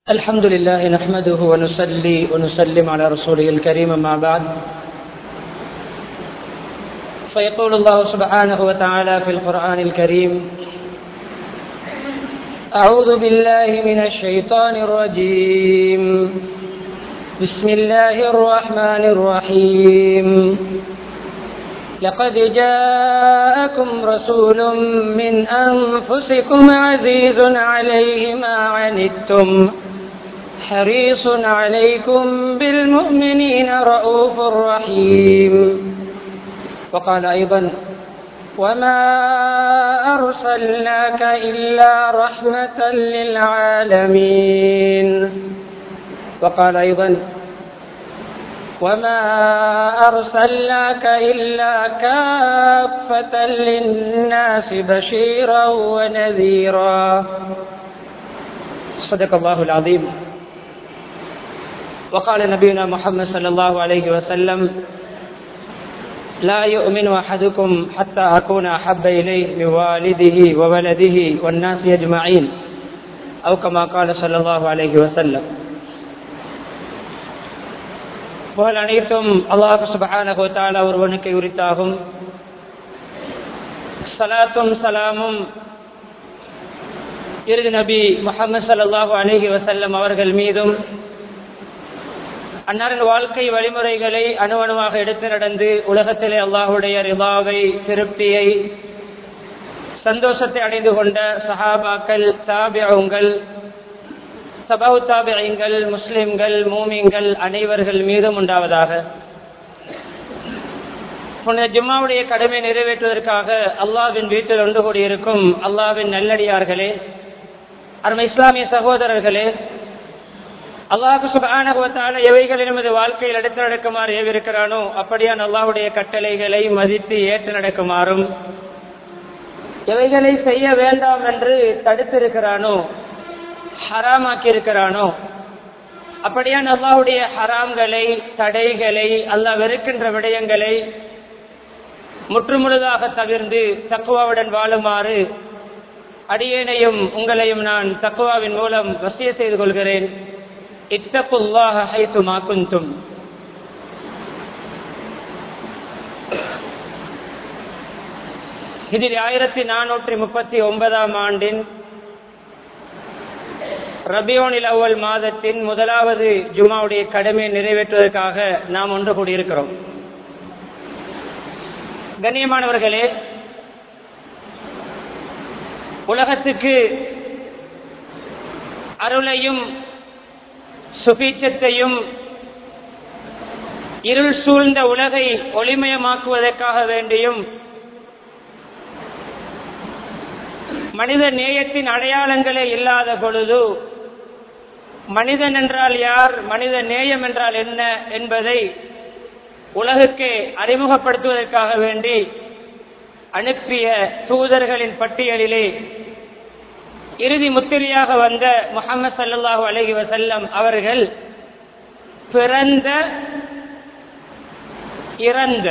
الحمد لله نحمده ونصلي ونسلم على رسوله الكريم ما بعد فيقول الله سبحانه وتعالى في القرآن الكريم أعوذ بالله من الشيطان الرجيم بسم الله الرحمن الرحيم لقد جاءكم رسول من أنفسكم عزيز عليه ما عنتم حريص عليكم بالمؤمنين رؤوف رحيم وقال أيضا وما أرسلناك إلا رحمة للعالمين وقال أيضا وما أرسلناك إلا كافة للناس بشيرا ونذيرا صدق الله العظيم وقال نبينا محمد صلى الله عليه وسلم لا يؤمن أحدكم حتى أكون أحب إليه من والده وولده والناس أجمعين أو كما قال صلى الله عليه وسلم புகழ் அனைத்தும் அல்லாஹு சுபஹானஹுத்தால ஒருவனுக்கு உரித்தாகும் சலாத்தும் சலாமும் இறுதி நபி முகமது சல்லாஹூ அலஹி வசல்லம் அவர்கள் மீதும் அன்னாரின் வாழ்க்கை வழிமுறைகளை அணுவணுவாக எடுத்து நடந்து உலகத்திலே அல்லாஹுடைய ரிவாவை திருப்தியை சந்தோஷத்தை அடைந்து கொண்ட சஹாபாக்கள் தாபியங்கள் சபவு தாபியங்கள் முஸ்லிம்கள் மூமிங்கள் அனைவர்கள் மீதும் உண்டாவதாக புனித ஜும்மாவுடைய கடமை நிறைவேற்றுவதற்காக அல்லாவின் வீட்டில் ஒன்று கூடியிருக்கும் அல்லாவின் நல்லடியார்களே அருமை இஸ்லாமிய சகோதரர்களே அல்லாஹு சுபானகுவத்தால எவைகள் நமது வாழ்க்கையில் எடுத்து நடக்குமாறு ஏவிருக்கிறானோ அப்படியான் அல்லாஹுடைய கட்டளைகளை மதித்து ஏற்று நடக்குமாறும் எவைகளை செய்ய வேண்டாம் என்று தடுத்திருக்கிறானோ ஹராமாக்கி இருக்கிறானோ அப்படியான் அல்லாஹுடைய ஹராம்களை தடைகளை அல்லாஹ் வெறுக்கின்ற விடயங்களை முற்றுமுழுதாக தவிர்ந்து தக்குவாவுடன் வாழுமாறு அடியேனையும் உங்களையும் நான் தக்குவாவின் மூலம் வசிய செய்து கொள்கிறேன் இத்தகுல்லாக ஹைசு மாக்குந்தும் இதில் ஆயிரத்தி நானூற்றி முப்பத்தி ஒன்பதாம் ஆண்டின் ரபியோனில் அவ்வல் மாதத்தின் முதலாவது ஜுமாவுடைய கடமையை நிறைவேற்றுவதற்காக நாம் ஒன்று கூடியிருக்கிறோம் கண்ணியமானவர்களே உலகத்துக்கு அருளையும் சுபீச்சத்தையும் இருள் சூழ்ந்த உலகை ஒளிமயமாக்குவதற்காக வேண்டியும் மனித நேயத்தின் அடையாளங்களே இல்லாத பொழுது மனிதன் என்றால் யார் மனித நேயம் என்றால் என்ன என்பதை உலகுக்கு அறிமுகப்படுத்துவதற்காக வேண்டி அனுப்பிய தூதர்களின் பட்டியலிலே இறுதி முத்திரையாக வந்த முகமது சல்லாஹூ அலஹி வசல்லம் அவர்கள் பிறந்த இறந்த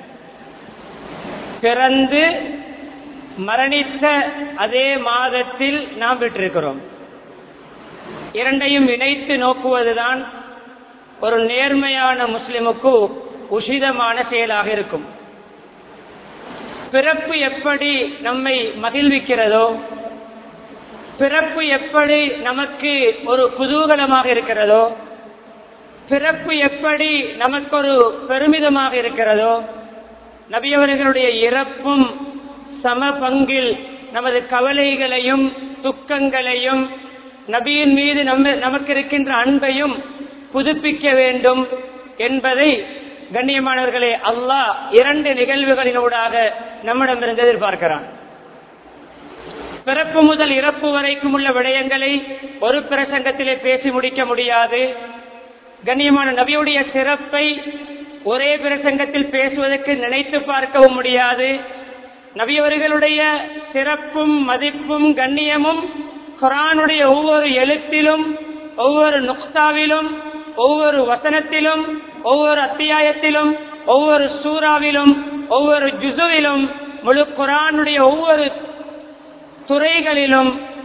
பிறந்து மரணித்த அதே மாதத்தில் நாம் பெற்றிருக்கிறோம் இரண்டையும் இணைத்து நோக்குவதுதான் ஒரு நேர்மையான முஸ்லிமுக்கு உசிதமான செயலாக இருக்கும் பிறப்பு எப்படி நம்மை மகிழ்விக்கிறதோ பிறப்பு எப்படி நமக்கு ஒரு குதூகலமாக இருக்கிறதோ பிறப்பு எப்படி நமக்கு ஒரு பெருமிதமாக இருக்கிறதோ நபியவர்களுடைய இறப்பும் சம பங்கில் நமது கவலைகளையும் துக்கங்களையும் நபியின் மீது நம்ம நமக்கு இருக்கின்ற அன்பையும் புதுப்பிக்க வேண்டும் என்பதை கண்ணியமானவர்களே அல்லாஹ் இரண்டு நிகழ்வுகளினூடாக நம்மிடமிருந்து எதிர்பார்க்கிறான் பிறப்பு முதல் இறப்பு வரைக்கும் உள்ள விடயங்களை ஒரு பிரசங்கத்திலே பேசி முடிக்க முடியாது கண்ணியமான நபியுடைய சிறப்பை ஒரே பிரசங்கத்தில் பேசுவதற்கு நினைத்து பார்க்கவும் முடியாது நபியவர்களுடைய சிறப்பும் மதிப்பும் கண்ணியமும் குரானுடைய ஒவ்வொரு எழுத்திலும் ஒவ்வொரு நுக்தாவிலும் ஒவ்வொரு வசனத்திலும் ஒவ்வொரு அத்தியாயத்திலும் ஒவ்வொரு சூறாவிலும் ஒவ்வொரு ஜுசுவிலும் முழு குரானுடைய ஒவ்வொரு துறைகளிலும்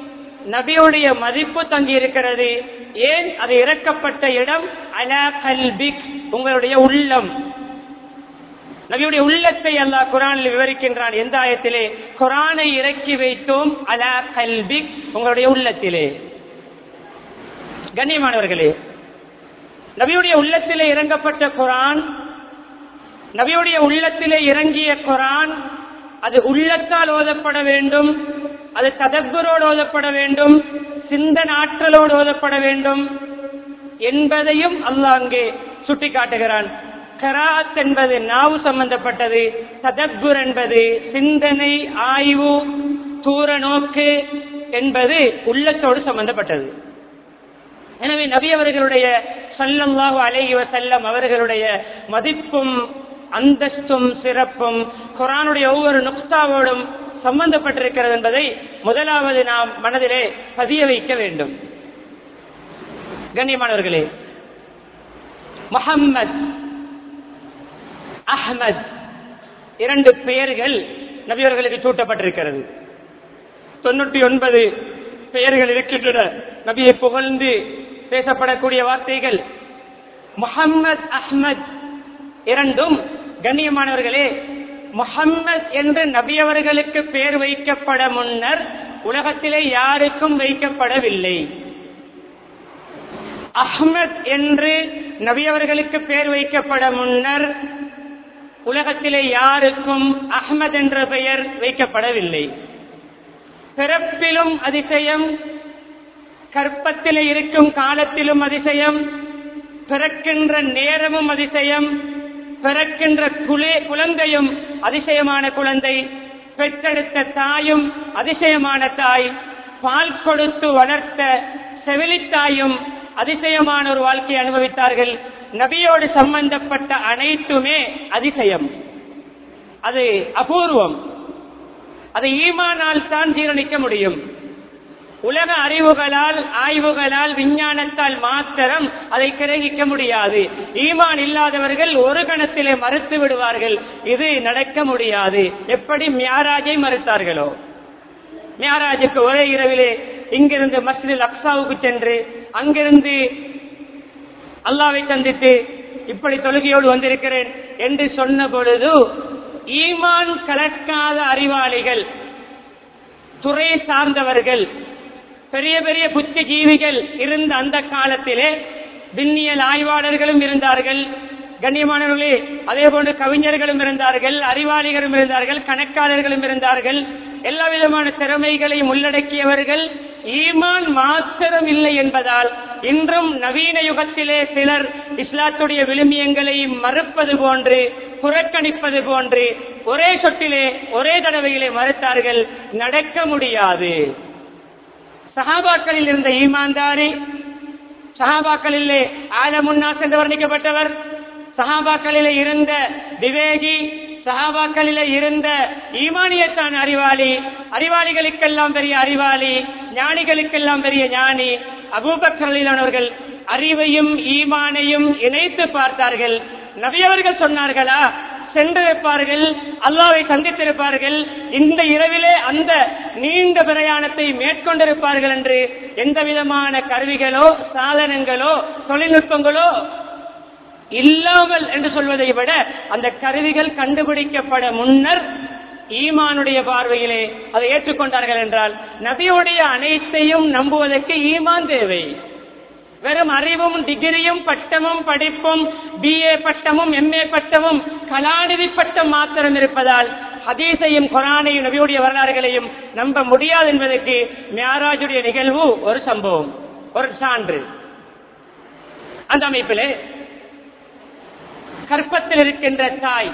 நபியுடைய மதிப்பு தங்கி இருக்கிறது ஏன் அது இறக்கப்பட்ட இடம் அலா கல்பிக் உங்களுடைய உள்ளம் நபியுடைய உள்ளத்தை அல்லாஹ் குரானில் விவரிக்கின்றான் எந்த ஆயத்திலே குரானை இறக்கி வைத்தோம் அலா கல்பிக் உங்களுடைய உள்ளத்திலே கண்ணியமானவர்களே நபியுடைய உள்ளத்திலே இறங்கப்பட்ட குரான் நபியுடைய உள்ளத்திலே இறங்கிய குரான் அது உள்ளத்தால் ஓதப்பட வேண்டும் அது ததப்பரோடு ஓதப்பட வேண்டும் சிந்தன ஆற்றலோடு ஓதப்பட வேண்டும் என்பதையும் அல்லாஹ் அங்கே சுட்டிக்காட்டுகிறான் கராத் என்பது நாவு சம்பந்தப்பட்டது ததப்புர் என்பது சிந்தனை ஆய்வு தூர நோக்கு என்பது உள்ளத்தோடு சம்பந்தப்பட்டது எனவே நபி அவர்களுடைய சல்லல்லாஹு அலைஹி வஸல்லம் அவர்களுடைய மதிப்பும் அந்தஸ்தும் சிறப்பும் குரானுடைய ஒவ்வொரு நுக்தாவோடும் சம்பந்தப்பட்டிருக்கிறது என்பதை முதலாவது நாம் மனதிலே பதிய வைக்க வேண்டும் கண்ணியமானவர்களே முஹம்மத் அஹ்மத் இரண்டு பெயர்கள் நபியவர்களுக்கு சூட்டப்பட்டிருக்கிறது தொண்ணூற்றி ஒன்பது பெயர்கள் இருக்கின்றன நபியை புகழ்ந்து பேசப்படக்கூடிய வார்த்தைகள் முஹம்மத் அஹ்மத் இரண்டும் கண்ணியமானவர்களே முஹம்மத் என்று நபியவர்களுக்கு பெயர் வைக்கப்பட முன்னர் உலகத்திலே யாருக்கும் வைக்கப்படவில்லை அஹ்மத் என்று நபியவர்களுக்கு பெயர் வைக்கப்பட முன்னர் உலகத்திலே யாருக்கும் அஹ்மத் என்ற பெயர் வைக்கப்படவில்லை பிறப்பிலும் அதிசயம் கற்பத்திலே இருக்கும் காலத்திலும் அதிசயம் பிறக்கின்ற நேரமும் அதிசயம் பிறக்கின்ற குலே குழந்தையும் அதிசயமான குழந்தை பெற்றெடுத்த தாயும் அதிசயமான தாய் பால் கொடுத்து வளர்த்த செவிலித்தாயும் அதிசயமான ஒரு வாழ்க்கையை அனுபவித்தார்கள் நபியோடு சம்பந்தப்பட்ட அனைத்துமே அதிசயம் அது அபூர்வம் அதை ஈமானால் தான் ஜீரணிக்க முடியும் உலக அறிவுகளால் ஆய்வுகளால் விஞ்ஞானத்தால் மாத்திரம் அதை கிரகிக்க முடியாது ஈமான் இல்லாதவர்கள் ஒரு கணத்திலே மறுத்து விடுவார்கள் இது நடக்க முடியாது எப்படி மியாராஜை மறுத்தார்களோ மியாராஜுக்கு ஒரே இரவிலே இங்கிருந்து மஸ்ஜிதில் அக்ஸாவுக்கு சென்று அங்கிருந்து அல்லாவை சந்தித்து இப்படி தொழுகையோடு வந்திருக்கிறேன் என்று சொன்ன பொழுது ஈமான் கலக்காத அறிவாளிகள் துறை சார்ந்தவர்கள் பெரிய பெரிய புத்திஜீவிகள் இருந்த அந்த காலத்திலே விண்ணியல் ஆய்வாளர்களும் இருந்தார்கள் கண்ணியமானவர்களே அதே போன்று கவிஞர்களும் இருந்தார்கள் அறிவாளிகளும் இருந்தார்கள் கணக்காளர்களும் இருந்தார்கள் எல்லா விதமான திறமைகளையும் உள்ளடக்கியவர்கள் ஈமான் மாத்திரம் இல்லை என்பதால் இன்றும் நவீன யுகத்திலே சிலர் இஸ்லாத்துடைய விழுமியங்களை மறுப்பது போன்று புறக்கணிப்பது போன்று ஒரே சொட்டிலே ஒரே தடவையிலே மறுத்தார்கள் நடக்க முடியாது சஹாபாக்களில் இருந்த ஈமான்தாரி சஹாபாக்களிலே ஆலமுன்னாஸ் என்று வர்ணிக்கப்பட்டவர் சஹாபாக்களிலே இருந்த விவேகி சஹாபாக்களிலே இருந்த ஈமானியத்தான் அறிவாளி அறிவாளிகளுக்கெல்லாம் பெரிய அறிவாளி ஞானிகளுக்கெல்லாம் பெரிய ஞானி அபூபக்கரிலானவர்கள் அறிவையும் ஈமானையும் இணைத்து பார்த்தார்கள் நபியவர்கள் சொன்னார்களா சென்றிருப்பார்கள் அல்லாவை சந்தித்திருப்பார்கள் இந்த இரவிலே அந்த நீண்ட பிரயாணத்தை மேற்கொண்டிருப்பார்கள் என்று எந்த விதமான கருவிகளோ சாதனங்களோ தொழில்நுட்பங்களோ இல்லாமல் என்று சொல்வதை விட அந்த கருவிகள் கண்டுபிடிக்கப்பட முன்னர் ஈமானுடைய பார்வையிலே அதை ஏற்றுக்கொண்டார்கள் என்றால் நபியுடைய அனைத்தையும் நம்புவதற்கு ஈமான் தேவை வெறும் அறிவும் டிகிரியும் பட்டமும் படிப்பும் பிஏ பட்டமும் எம்ஏ பட்டமும் கலாநிதி பட்டம் மாத்திரம் இருப்பதால் ஹதீஸையும் குரானையும் நபியுடைய வரலாறுகளையும் நம்ப முடியாது என்பதற்கு மியாராஜுடைய நிகழ்வு ஒரு சம்பவம் ஒரு சான்று அந்த அமைப்பிலே கற்பத்தில் இருக்கின்ற தாய்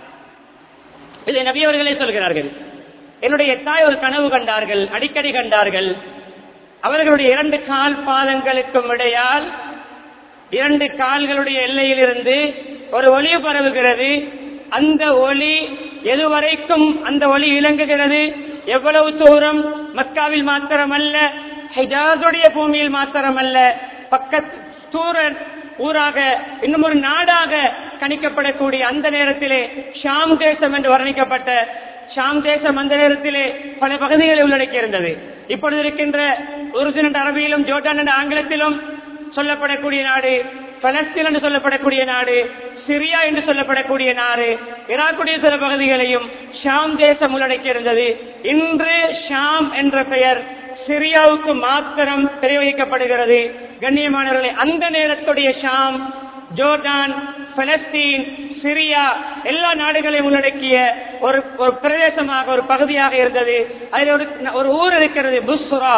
இதை நபியவர்களே சொல்கிறார்கள் என்னுடைய தாய் ஒரு கனவு கண்டார்கள் அடிக்கடி கண்டார்கள் அவர்களுடைய இரண்டு கால் பாதங்களுக்கும் இடையால் இரண்டு கால்களுடைய எல்லையிலிருந்து ஒரு ஒளி பரவுகிறது அந்த ஒளி எதுவரைக்கும் அந்த ஒளி இலங்குகிறது எவ்வளவு தூரம் மக்காவில் மாத்திரமல்ல ஹிஜாஸுடைய பூமியில் மாத்திரமல்ல பக்கத் தூர ஊராக இன்னும் ஒரு நாடாக கணிக்கப்படக்கூடிய அந்த நேரத்திலே ஷாம் தேசம் என்று வர்ணிக்கப்பட்ட ஷாம் தேசம் அந்த நேரத்திலே பல பகுதிகளை உள்ளடக்கி இருந்தது இப்பொழுது இருக்கின்ற உருது என்ற அரபியிலும் ஜோர்டான் என்ற ஆங்கிலத்திலும் சொல்லப்படக்கூடிய நாடு பலஸ்தீன் என்று சொல்லப்படக்கூடிய நாடு சிரியா என்று சொல்லப்படக்கூடிய நாடு ஈராக்குடைய சில பகுதிகளையும் ஷாம் தேசம் உள்ளடக்கி இருந்தது இன்று ஷாம் என்ற பெயர் சிரியாவுக்கு மாத்திரம் தெரிவிக்கப்படுகிறது கண்ணியமானவர்களை அந்த நேரத்துடைய ஷாம் ஜோர்டான் பலஸ்தீன் சிரியா எல்லா நாடுகளையும் உள்ளடக்கிய ஒரு ஒரு பிரதேசமாக ஒரு பகுதியாக இருந்தது அதில் ஒரு ஒரு ஊர் இருக்கிறது புஸ்ரா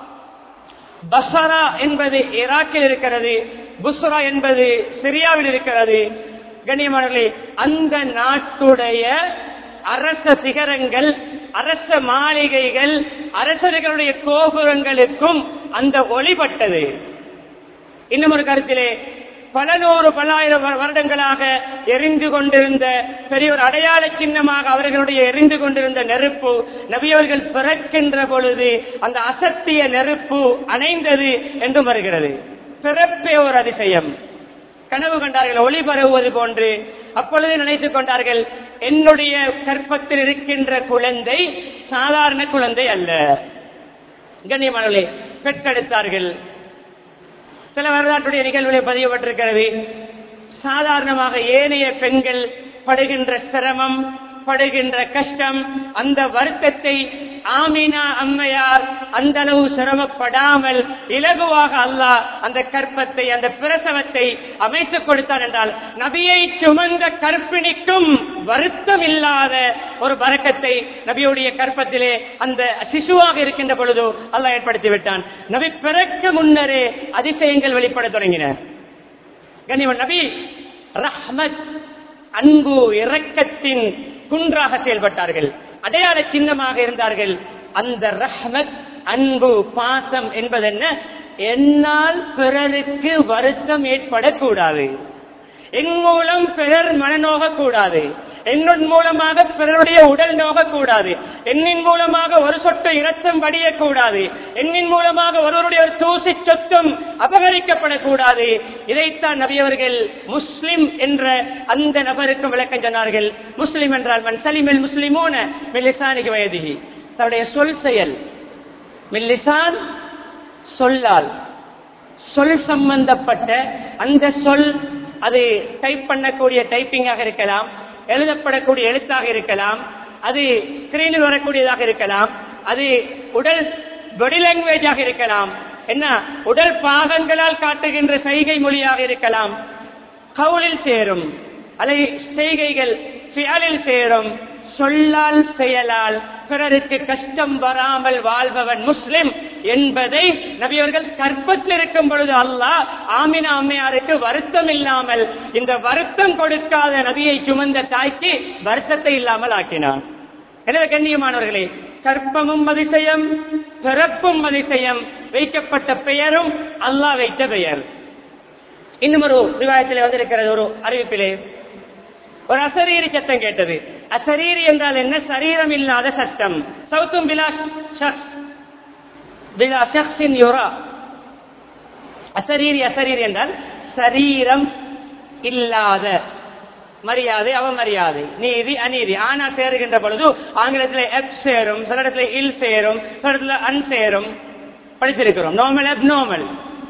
பசரா என்பது ஈராக்கில் இருக்கிறது புஸ்ரா என்பது சிரியாவில் இருக்கிறது கண்ணியமானவர்களே அந்த நாட்டுடைய அரச சிகரங்கள் அரச மாளிகைகள் அரசர்களுடைய கோபுரங்களுக்கும் அந்த ஒளிபட்டது இன்னும் ஒரு கருத்திலே பல நூறு பல்லாயிரம் வ- வருடங்களாக எரிந்து கொண்டிருந்த பெரிய ஒரு அடையாள சின்னமாக அவர்களுடைய எரிந்து கொண்டிருந்த நெருப்பு நபியவர்கள் பிறக்கின்ற பொழுது அந்த அசத்திய நெருப்பு அணைந்தது என்றும் வருகிறது பிறப்பே ஒரு அதிசயம் கனவு கண்டார்கள் ஒளி பரவுவது போன்று அப்பொழுது நினைத்துக் கொண்டார்கள் என்னுடைய கற்பத்தில் இருக்கின்ற குழந்தை சாதாரண குழந்தை அல்ல கண்ணியமானவர்களே பெற்றெடுத்தார்கள் சில வரலாற்றுடைய நிகழ்வுகளை பதியப்பட்டிருக்கிறது சாதாரணமாக ஏனைய பெண்கள் படுகின்ற சிரமம் படுகின்ற கஷ்டம் அந்த வருத்தத்தை ஆமினா அம்மையார் அந்த அளவு சிரமப்படாமல் இலகுவாக அல்லாஹ் அந்த கற்பத்தை அந்த பிரசவத்தை அமைத்துக் கொடுத்தார் என்றால் நபியை சுமந்த கற்பிணிக்கும் வருத்தம் இல்லாத ஒரு வரக்கத்தை நபியுடைய கற்பத்திலே அந்த சிசுவாக இருக்கின்ற பொழுது அல்லாஹ் ஏற்படுத்தி விட்டான் நபி பிறக்க முன்னரே அதிசயங்கள் வெளிப்பட தொடங்கின கண்ணியவன் நபி ரஹ்மத் அன்பு இரக்கத்தின் குன்றாக செயல்பட்டார்கள் அடையாள சின்னமாக இருந்தார்கள் அந்த ரஹ்மத் அன்பு பாசம் என்பதென்ன என்னால் பிறருக்கு வருத்தம் ஏற்படக்கூடாது என் மூலம் பிறர் மனநோக கூடாது என்னுடன் மூலமாக பிறருடைய உடல் நோகக்கூடாது என்னின் மூலமாக ஒரு சொட்டு இரத்தம் வடியக்கூடாது என்னின் மூலமாக ஒருவருடைய ஒரு தூசி சொத்தும் அபகரிக்கப்படக்கூடாது இதைத்தான் நபியவர்கள் முஸ்லிம் என்ற அந்த நபருக்கு விளக்கம் சொன்னார்கள் முஸ்லிம் என்றால் மன் சலிமில் முஸ்லிமூன மில்லிசானிக்கு வயதிகி தன்னுடைய சொல் செயல் மில்லிசான் சொல்லால் சொல் சம்பந்தப்பட்ட அந்த சொல் அது டைப் பண்ணக்கூடிய டைப்பிங்காக இருக்கலாம் எழுதப்படக்கூடிய எழுத்தாக இருக்கலாம் அது ஸ்கிரீனில் வரக்கூடியதாக இருக்கலாம் அது உடல் பாடி லாங்குவேஜாக இருக்கலாம் என்ன உடல் பாகங்களால் காட்டுகின்ற செய்கை மொழியாக இருக்கலாம் கவுலில் சேரும் அதை செய்கைகள் ஃபியாலில் சேரும் சொல்லால் செயலால் பிறருக்கு கஷ்டம் வராமல் வாழ்பவன் முஸ்லிம் என்பதை நபியவர்கள் கற்பத்தில் இருக்கும் பொழுது அல்லாஹ் ஆமினா அம்மையாருக்கு வருத்தம் இல்லாமல் இந்த வருத்தம் கொடுக்காத நபியை சுமந்த தாய்க்கு வருத்தத்தை இல்லாமல் ஆக்கினான் எனவே கண்ணியமானவர்களே கற்பமும் அதிசயம் பிறப்பும் அதிசயம் வைக்கப்பட்ட பெயரும் அல்லாஹ் வைத்த பெயர் இன்னும் ஒரு விவாதத்தில் வந்திருக்கிறது ஒரு அறிவிப்பிலே ஒரு அசரீரி சத்தம் கேட்டது அசரீரி என்றால் என்ன சரீரம் இல்லாத சத்தம் சவுத்தும் பிலா ஷக்ஸ் பிலா ஷக்ஸின் யுரா அசரீரி அசரீரி என்றால் சரீரம் இல்லாத மரியாதை அவமரியாதை நீதி அநீதி ஆனா சேருகின்ற பொழுது ஆங்கிலத்தில் எப் சேரும் சில இடத்துல இல் சேரும் சில இடத்துல அன் சேரும் படித்திருக்கிறோம் நார்மல் எப் நார்மல்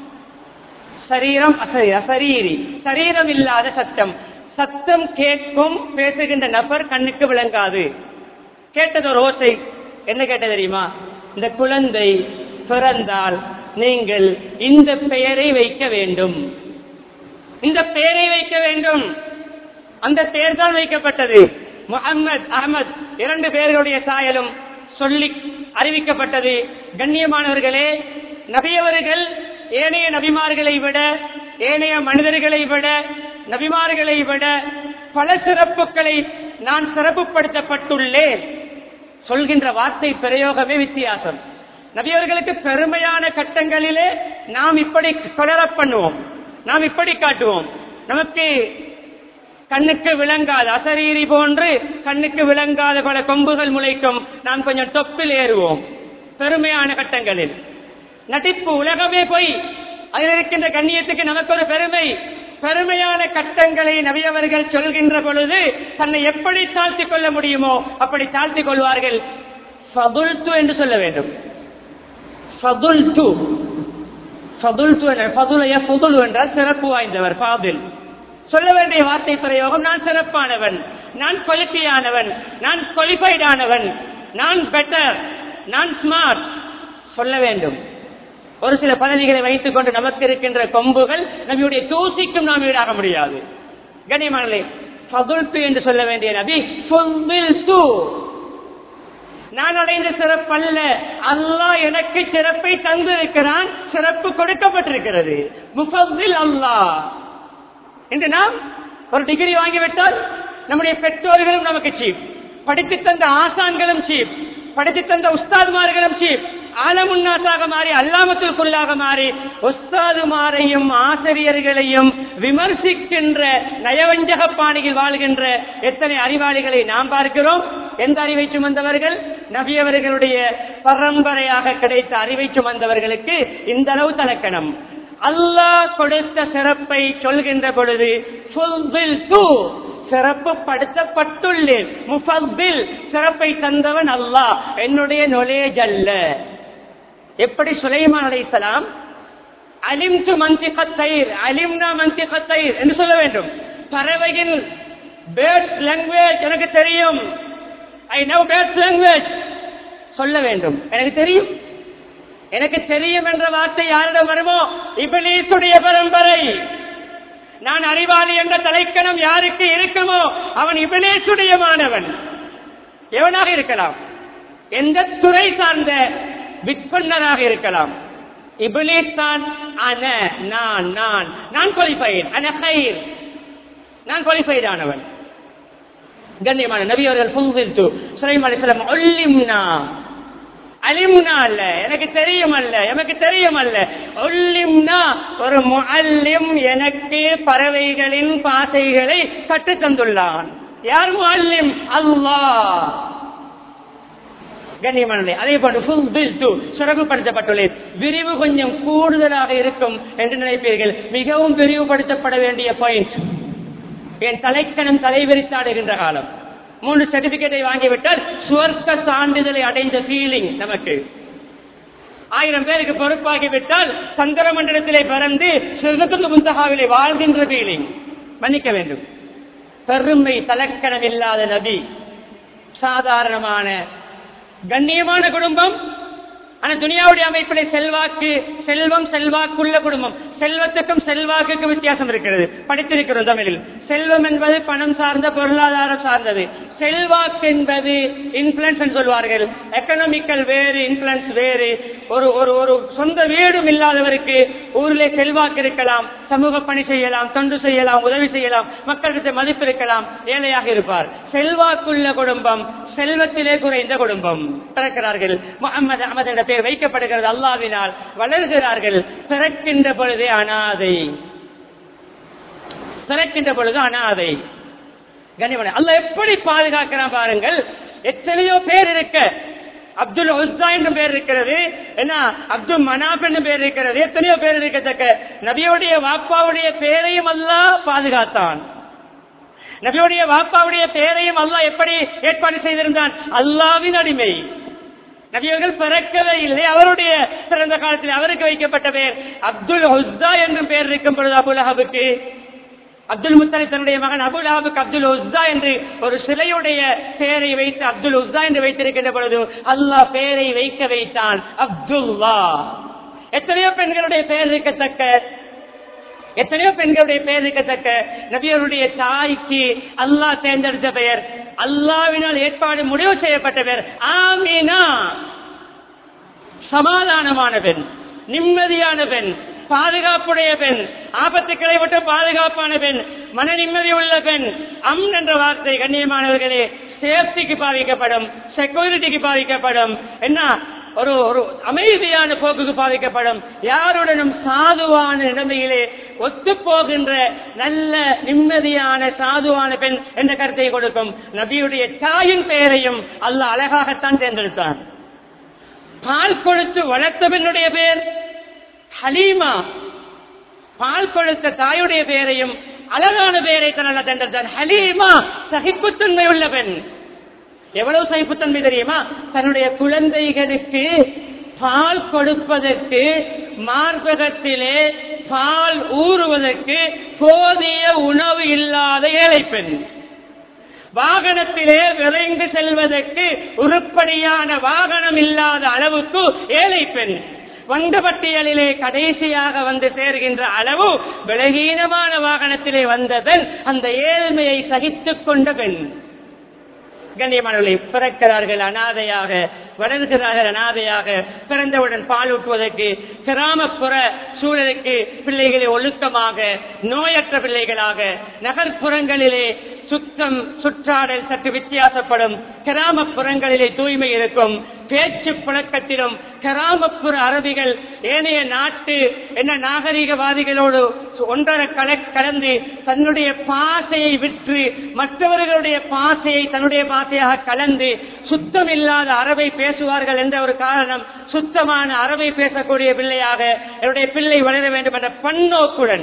சரீரம் அசரி அசரீரி சரீரம் இல்லாத சத்தம் சத்தம் கேட்கும் பேசுகின்ற நபர் கண்ணுக்கு விளங்காது கேட்டது ஒரு ஓசை என்ன கேட்ட தெரியுமா இந்த குழந்தை பிறந்தால் நீங்கள் இந்த பெயரை வைக்க வேண்டும் இந்த பெயரை வைக்க வேண்டும் அந்த பெயர் தான் வைக்கப்பட்டது முகமது அகமது இரண்டு பேர்களுடைய சாயலும் சொல்லி அறிவிக்கப்பட்டது கண்ணியமானவர்களே நபியவர்கள் ஏனைய நபிமார்களை விட ஏனைய மனிதர்களை விட நபிமார்களை விட பல சிறப்புகளை நான் சிறப்புப்படுத்தப்பட்டுள்ளேன் சொல்கின்ற வார்த்தை பிரயோகமே வித்தியாசம் நபியவர்களுக்கு பெருமையான கட்டங்களிலே நாம் இப்படி தொடரப் பண்ணுவோம் நாம் இப்படி காட்டுவோம் நமக்கு கண்ணுக்கு விளங்காத அசரீரி போன்று கண்ணுக்கு விளங்காத பல கொம்புகள் முளைக்கும் நாம் கொஞ்சம் தொப்பில் ஏறுவோம் பெருமையான கட்டங்களில் நடிப்பு உலகமே போய் அதில் இருக்கின்ற கண்ணியத்துக்கு நமக்கு ஒரு பெருமை பெருமையான கட்டங்களை நபியவர்கள் சொல்கின்ற பொழுது தன்னை எப்படி தாழ்த்திக் கொள்ள முடியுமோ அப்படி தாழ்த்திக் கொள்வார்கள் ஃபபுல்து என்று சொல்ல வேண்டும் ஃபதுல்து ஃபதுல்து என்ற- ஃபதுல யஃபுதுலு என்றால் சிறப்பு வாய்ந்தவர் ஃபாதில் சொல்ல வேண்டிய வார்த்தை பிரயோகம் நான் சிறப்பானவன் நான் குவாலிட்டியானவன் நான் குவாலிஃபைட் ஆனவன் நான் பெட்டர் நான் ஸ்மார்ட் சொல்ல வேண்டும் ஒரு சில பதவிகளை வைத்துக் கொண்டு நமக்கு இருக்கின்ற கொம்புகள் நபியுடைய தூசிக்கும் நாம் ஈடாக முடியாது கண்ணியமானே ஃபதுல்து என்று சொல்ல வேண்டிய நபி ஃபுல்து நான் அடைந்த சிறப்பல்ல அல்லாஹ் எனக்கு சிறப்பை தந்திருக்கிறான் சிறப்பு கொடுக்கப்பட்டிருக்கிறது முஃபத்தில் அல்லாஹ் இன்று நாம் ஒரு டிகிரி வாங்கிவிட்டால் நம்முடைய பெற்றோர்களும் நமக்கு சீப் படித்து தந்த ஆசான்களும் சீப் படித்து தந்த உஸ்தாதுமார்களும் சீப் ஆலமுன்னாசாக மாறி அல்லாமத்துக்குள்ளாக மாறி உஸ்தாதுமாரையும் ஆசிரியர்களையும் விமர்சிக்கின்ற நயவஞ்சக பாணியில் வாழ்கின்ற எத்தனை அறிவாளிகளை நாம் பார்க்கிறோம் எந்த அறிவை சுமந்தவர்கள் நபியவர்களுடைய பரம்பரையாக கிடைத்த அறிவை சுமந்தவர்களுக்கு இந்த அளவு தலக்கணம் அல்லாஹ் கொடுத்த சிறப்பை சொல்கின்ற பொழுது ஃபுல்பில்து, சிறப்பு படுத்தப்பட்டுள்ளேன் முஃபத்தில் சிறப்பை தந்தவன் அல்லாஹ் என்னுடைய நொலேஜ் அல்ல எப்படி சுலைமான் அலைஹிஸ்ஸலாம் அலிம் து மந்திகத்தைர் அலிம்னா மந்திகத்தைர் என்று சொல்ல வேண்டும் பறவையின் பேர்ட்ஸ் லாங்குவேஜ் எனக்கு தெரியும் ஐ நவ் பேர்ட்ஸ் லாங்குவேஜ் சொல்ல வேண்டும் எனக்கு தெரியும் எனக்கு தெரியும் என்ற வார்த்தை யாரிடம் வருமோ இபிலீசுடைய பரம்பரை நான் அறிவாளி என்ற தலைக்கணம் யாருக்கு இருக்குமோ அவன் இபிலேசுடைய மாணவன் எவனாக இருக்கலாம் எந்த துறை சார்ந்த விற்பனராக இருக்கலாம் இபிலேஸ் தான் அன நான் நான் நான் குவாலிஃபைட் அன ஹைர் நான் குவாலிஃபைட் ஆனவன் கண்ணியமான நபி அவர்கள் புகுவித்து சுலைம் அலிஸ்லாம் ஒல்லிம்னா அலிம்னா அல்ல எனக்கு தெரியும் அல்ல எனக்கு தெரியும் அல்ல ஒல்லிம்னா ஒரு முஅல்லிம் எனக்கு பறவைகளின் பாசைகளை கற்றுத் தந்துள்ளான் யார் முஅல்லிம் அல்லாஹ் கண்ணியமானே அதே போன்று ஃபுல் பில் டூ சிறப்புப்படுத்தப்பட்டுள்ளது விரிவு கொஞ்சம் கூடுதலாக இருக்கும் என்று நினைப்பீர்கள் மிகவும் விரிவுபடுத்தப்பட வேண்டிய பாயிண்ட் என் தலைக்கணம் தலைவிரித்தாடுகின்ற காலம் மூன்று சர்டிபிகேட்டை வாங்கிவிட்டால் சுவர்க்க சான்றிதழை அடைந்த ஃபீலிங் நமக்கு ஆயிரம் பேருக்கு பொறுப்பாகிவிட்டால் சந்திர மண்டலத்திலே பறந்து சிறுத்துக்கு முந்தகாவிலே வாழ்கின்ற ஃபீலிங் மன்னிக்க வேண்டும் பெருமை தலக்கணம் இல்லாத நபி சாதாரணமான கண்ணியமான குடும்பம் ஆனா துனியாவுடைய அமைப்பிலே செல்வாக்கு செல்வம் செல்வாக்குள்ள குடும்பம் செல்வத்துக்கும் செல்வாக்குக்கும் வித்தியாசம் இருக்கிறது படித்திருக்கிறோம் தமிழில் செல்வம் என்பது பணம் சார்ந்த பொருளாதாரம் சார்ந்தது செல்வாக்கு என்பது இன்ஃபுளுன்ஸ் சொல்வார்கள் எக்கனாமிக்கல் வேறு இன்ஃபுளுன்ஸ் வேறு ஒரு ஒரு ஒரு சொந்த வீடும் இல்லாதவருக்கு ஊரிலே செல்வாக்கு இருக்கலாம் சமூக பணி செய்யலாம் தொண்டு செய்யலாம் உதவி செய்யலாம் மக்களுக்கு மதிப்பு இருக்கலாம் ஏழையாக இருப்பார் செல்வாக்குள்ள குடும்பம் செல்வத்திலே குறைந்த குடும்பம் பிறக்கிறார்கள் முகமது அகமது என்ற பெயர் வைக்கப்படுகிறது அல்லாவினால் வளர்கிறார்கள் பிறக்கின்ற பொழுதே அனாதை பிறக்கின்ற பொழுது அனாதை கனிமனை அல்ல எப்படி பாதுகாக்கிறான் பாருங்கள் எத்தனையோ பேர் இருக்க அப்துல் உஸ்தா என்று பேர் இருக்கிறது என்ன அப்துல் மனாப் என்று பேர் இருக்கிறது எத்தனையோ பேர் இருக்கத்தக்க நபியோடைய வாப்பாவுடைய பேரையும் அல்லாஹ் பாதுகாத்தான் நபியுடைய வாப்பாவுடைய பெயரையும் அல்லாஹ் எப்படி ஏற்பாடு செய்திருந்தான் அல்லாவின் அடிமை நபியவர்கள் பிறக்கவே இல்லை அவருடைய பிறந்த காலத்தில் அவருக்கு வைக்கப்பட்ட பெயர் அப்துல் ஹுஸ்தா என்றும் பெயர் இருக்கும் பொழுது அபுலஹாபுக்கு அப்துல் முத்தலை தன்னுடைய மகன் அபுலஹாபுக்கு அப்துல் உஸ்தா என்று ஒரு சிலையுடைய பெயரை வைத்து அப்துல் உஸ்தா என்று வைத்திருக்கின்ற பொழுது அல்லாஹ் பெயரை வைக்க வைத்தான் அப்துல்லா எத்தனையோ பெண்களுடைய பெயர் இருக்கத்தக்க எத்தனையோ பெண்களுடைய பெயர் இருக்கத்தக்க நபியருடைய தாய்க்கு அல்லாஹ் தேர்ந்தெடுத்த பெயர் அல்லாவினால் ஏற்பாடு முடிவு செய்யப்பட்ட பெயர் ஆமீனா சமாதானமான பெண் நிம்மதியான பெண் பாதுகாப்புடைய பெண் ஆபத்துக்களை விட்டு பாதுகாப்பான பெண் மன நிம்மதி உள்ள பெண் அம் என்ற வார்த்தை கண்ணியமானவர்களே சேஃப்டிக்கு பாதிக்கப்படும் செக்யூரிட்டிக்கு பாதிக்கப்படும் என்ன ஒரு ஒரு அமைதியான போக்குக்கு பாதிக்கப்படும் யாருடனும் சாதுவான நிலைமையிலே ஒத்து போகின்ற நல்ல நிம்மதியான சாதுவான பெண் என்ற கருத்தை கொடுக்கும் நபியுடைய தாயின் பெயரையும் அல்ல அழகாகத்தான் தேர்ந்தெடுத்தான் பால் கொடுத்து வளர்த்த பெண்ணுடைய பெயர் ஹலீமா பால் கொடுத்த தாயுடைய பெயரையும் அழகான பெயரை தன்னால் தேர்ந்தெடுத்தார் ஹலீமா சகிப்புத்தன்மை உள்ள பெண் எவ்வளவு சகிப்புத்தன்மை தெரியுமா தன்னுடைய குழந்தைகளுக்கு பால் கொடுப்பதற்கு மார்பகத்திலே பால் ஊறுவதற்கு போதிய உணவு இல்லாத ஏழை பெண் வாகனத்திலே விரைந்து செல்வதற்கு உருப்படியான வாகனம் இல்லாத அளவுக்கு ஏழை பெண் வந்த பட்டியலிலே கடைசியாக வந்து சேர்கின்ற அளவு விலகீனமான வாகனத்திலே வந்ததன் அந்த ஏழ்மையை சகித்துக் கொண்ட பெண் கண்ணியமானவர்களை பிறக்கிறார்கள் அனாதையாக வளர்கிறார்கள் அனாதையாக பிறந்தவுடன் பால் ஊட்டுவதற்கு கிராமப்புற சூழலுக்கு பிள்ளைகளை ஒழுக்கமாக நோயற்ற பிள்ளைகளாக நகர்ப்புறங்களிலே சுத்தம் சுற்றாடல் சற்று வித்தியாசப்படும் கிராமப்புறங்களிலே தூய்மை இருக்கும் பேச்சு புழக்கத்திலும் கிராமப்புற அரபிகள் ஏனைய நாட்டு என்ன நாகரிகவாதிகளோடு ஒன்றரை கல கலந்து தன்னுடைய பாசையை விற்று மற்றவர்களுடைய பாசையை தன்னுடைய பாசையாக கலந்து சுத்தம் இல்லாத அரபை பேசுவார்கள் என்ற ஒரு காரணம் சுத்தமான அரபை பேசக்கூடிய பிள்ளையாக என்னுடைய பிள்ளை வளர வேண்டும் என்ற பன்னோக்குடன்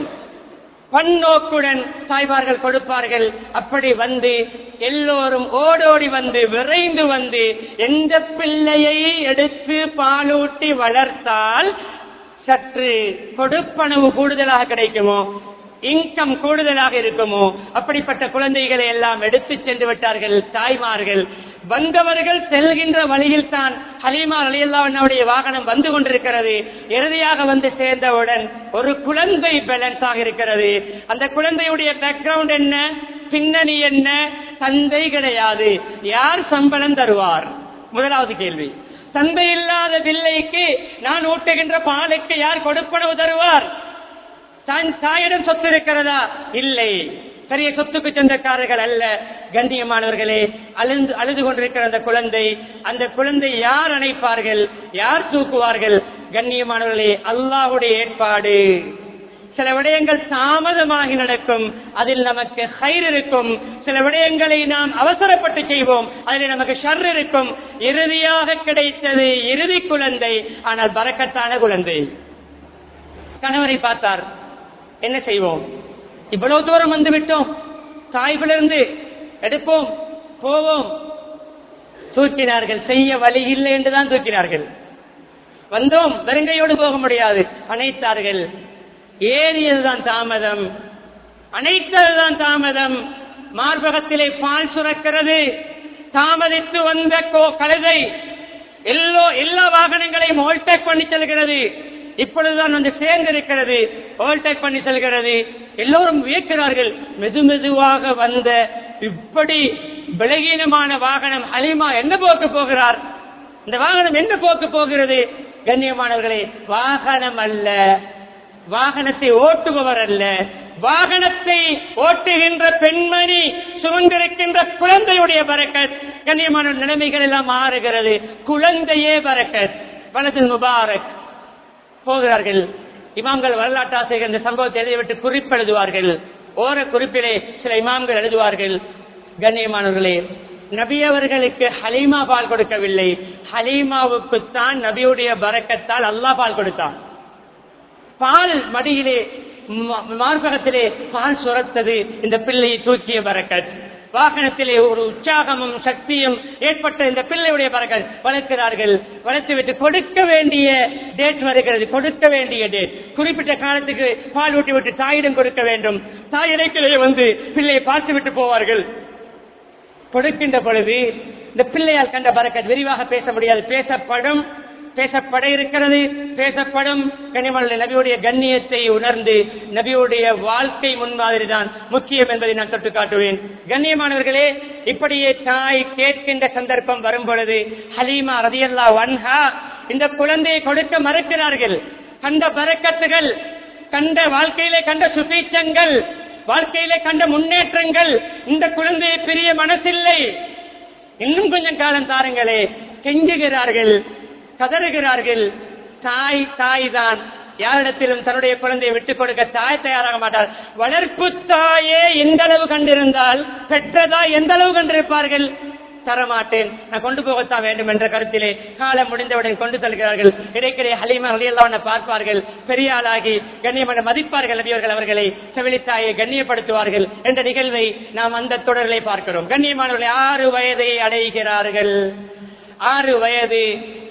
பன்னோக்குடன் தாய்மார்கள் கொடுப்பார்கள் அப்படி வந்து எல்லோரும் ஓடோடி வந்து விரைந்து வந்து எந்த பிள்ளையை எடுத்து பாலூட்டி வளர்த்தால் சற்று கொடுப்பனவு கூடுதலாக கிடைக்குமோ இன்கம் கூடுதலாக இருக்குமோ அப்படிப்பட்ட குழந்தைகளை எல்லாம் எடுத்து சென்று விட்டார்கள் தாய்மார்கள் வந்தவர்கள் செல்கின்ற வழியில் தான் ஹலீமா அலியல்லாவுடைய வாகனம் வந்து கொண்டிருக்கிறது இறுதியாக வந்து சேர்ந்தவுடன் ஒரு குழந்தை பேலன்ஸ் ஆக இருக்கிறது அந்த குழந்தையுடைய பேக்ரவுண்ட் என்ன பின்னணி என்ன தந்தை கிடையாது யார் சம்பளம் தருவார் முதலாவது கேள்வி தந்தை இல்லாத பிள்ளைக்கு நான் ஊட்டுகின்ற பாலுக்கு யார் கொடுப்பனவு தருவார் தான் தாயிடம் சொத்து இருக்கிறதா இல்லை பெரிய சொத்துக்கு சொந்தக்காரர்கள் அல்ல கண்ணியமானவர்களே அழுந்து அழுது கொண்டிருக்கிற அந்த குழந்தை அந்த குழந்தை யார் அணைப்பார்கள் யார் தூக்குவார்கள் கண்ணியமானவர்களே அல்லாஹுடைய ஏற்பாடு சில விடயங்கள் தாமதமாகி நடக்கும் அதில் நமக்கு ஹைர் இருக்கும் சில விடயங்களை நாம் அவசரப்பட்டு செய்வோம் அதில் நமக்கு ஷர் இருக்கும் இறுதியாக கிடைத்தது இறுதி குழந்தை ஆனால் பறக்கத்தான குழந்தை கணவரை பார்த்தார் என்ன செய்வோம் இவ்வளவு தூரம் வந்து விட்டோம் தாய்பிலிருந்து எடுப்போம் போவோம் தூக்கினார்கள் செய்ய வழி இல்லை என்றுதான் தூக்கினார்கள் வந்தோம் வெறுங்கையோடு போக முடியாது அணைத்தார்கள் ஏறியதுதான் தாமதம் அணைத்ததுதான் தாமதம் மார்பகத்திலே பால் சுரக்கிறது தாமதித்து வந்த கோ- கழுதை எல்லோ எல்லா வாகனங்களையும் ஓல்டேக் பண்ணி செல்கிறது இப்பொழுதுதான் வந்து சேர்ந்திருக்கிறது ஓல்டேக் பண்ணி செல்கிறது எல்லோரும் வியக்கிறார்கள் மெது மெதுவாக வந்த இப்படி பலகீனமான வாகனம் அலிமா என்ன போக்கு போகிறார் இந்த வாகனம் என்ன போக்கு போகிறது கண்ணியமானவர்களே வாகனம் அல்ல வாகனத்தை ஓட்டுபவர் அல்ல வாகனத்தை ஓட்டுகின்ற பெண்மணி சுமந்திருக்கின்ற குழந்தையுடைய பரக்கத் கண்ணியமான நிலைமைகள் எல்லாம் மாறுகிறது குழந்தையே பரக்கத் வலது முபாரக் போகிறார்கள் இமாம்கள் வரலாற்று ஆசிரியர் இந்த சம்பவத்தை எழுதிவிட்டு குறிப்பெழுதுவார்கள் ஓர குறிப்பிலே சில இமாம்கள் எழுதுவார்கள் கண்ணியமானவர்களே நபி அவர்களுக்கு ஹலீமா பால் கொடுக்கவில்லை ஹலீமாவுக்குத்தான் நபியுடைய பரக்கத்தால் அல்லாஹ் பால் கொடுத்தான் பால் மடியிலே ம- மார்பகத்திலே பால் சுரத்தது இந்த பிள்ளையை தூக்கிய பரக்கத் வாகனத்திலே ஒரு உற்சாகமும் சக்தியும் ஏற்பட்ட இந்த பிள்ளையுடைய பரக்கத் வளர்க்கிறார்கள் வளர்த்துவிட்டு கொடுக்க வேண்டிய டேட் வருகிறது கொடுக்க வேண்டிய டேட் குறிப்பிட்ட காலத்துக்கு பால் ஊட்டி விட்டு தாயிடம் கொடுக்க வேண்டும் தாய் இடைக்கிலே வந்து பிள்ளையை பார்த்து விட்டு போவார்கள் கொடுக்கின்ற பொழுது இந்த பிள்ளையால் கண்ட பறக்கத் விரிவாக பேச முடியாது பேசப்படும் பேசப்பட இருக்கிறது பேசப்படும் கனிமல்ல நபியுடைய கண்ணியத்தை உணர்ந்து நபியுடைய வாழ்க்கை முன்மாதிரி தான் முக்கியம் என்பதை நான் தொட்டு காட்டுவேன் கண்ணியமானவர்களே இப்படியே தாய் கேட்கின்ற சந்தர்ப்பம் வரும் பொழுது ஹலீமா ரதியல்லா வன்ஹா இந்த குழந்தையை கொடுக்க மறுக்கிறார்கள் கண்ட பறக்கத்துகள் கண்ட வாழ்க்கையிலே கண்ட சுபீச்சங்கள் வாழ்க்கையிலே கண்ட முன்னேற்றங்கள் இந்த குழந்தையை பிரிய மனசில்லை இன்னும் கொஞ்சம் காலம் தாருங்களே கெஞ்சுகிறார்கள் கதறுகிறார்கள் தாய் தாய் தான் யாரிடத்திலும் தன்னுடைய குழந்தையை விட்டுக் கொடுக்க தாய் தயாராக மாட்டார் வளர்ப்பு தாயே எந்த அளவு கண்டிருந்தால் பெற்றதாய் எந்த அளவு கண்டிருப்பார்கள் தரமாட்டேன் நான் கொண்டு போகத்தான் வேண்டும் என்ற கருத்திலே காலம் முடிந்தவுடன் கொண்டு செல்கிறார்கள் இடைக்கிடையே ஹலீமா அலியல்லாவனை பார்ப்பார்கள் பெரிய ஆளாகி கண்ணியமான மதிப்பார்கள் நபியவர்கள் அவர்களை செவிலித்தாயை கண்ணியப்படுத்துவார்கள் என்ற நிகழ்வை நாம் அந்த தொடரிலே பார்க்கிறோம் கண்ணியமானவர்களை ஆறு வயதை அடைகிறார்கள் ஆறு வயது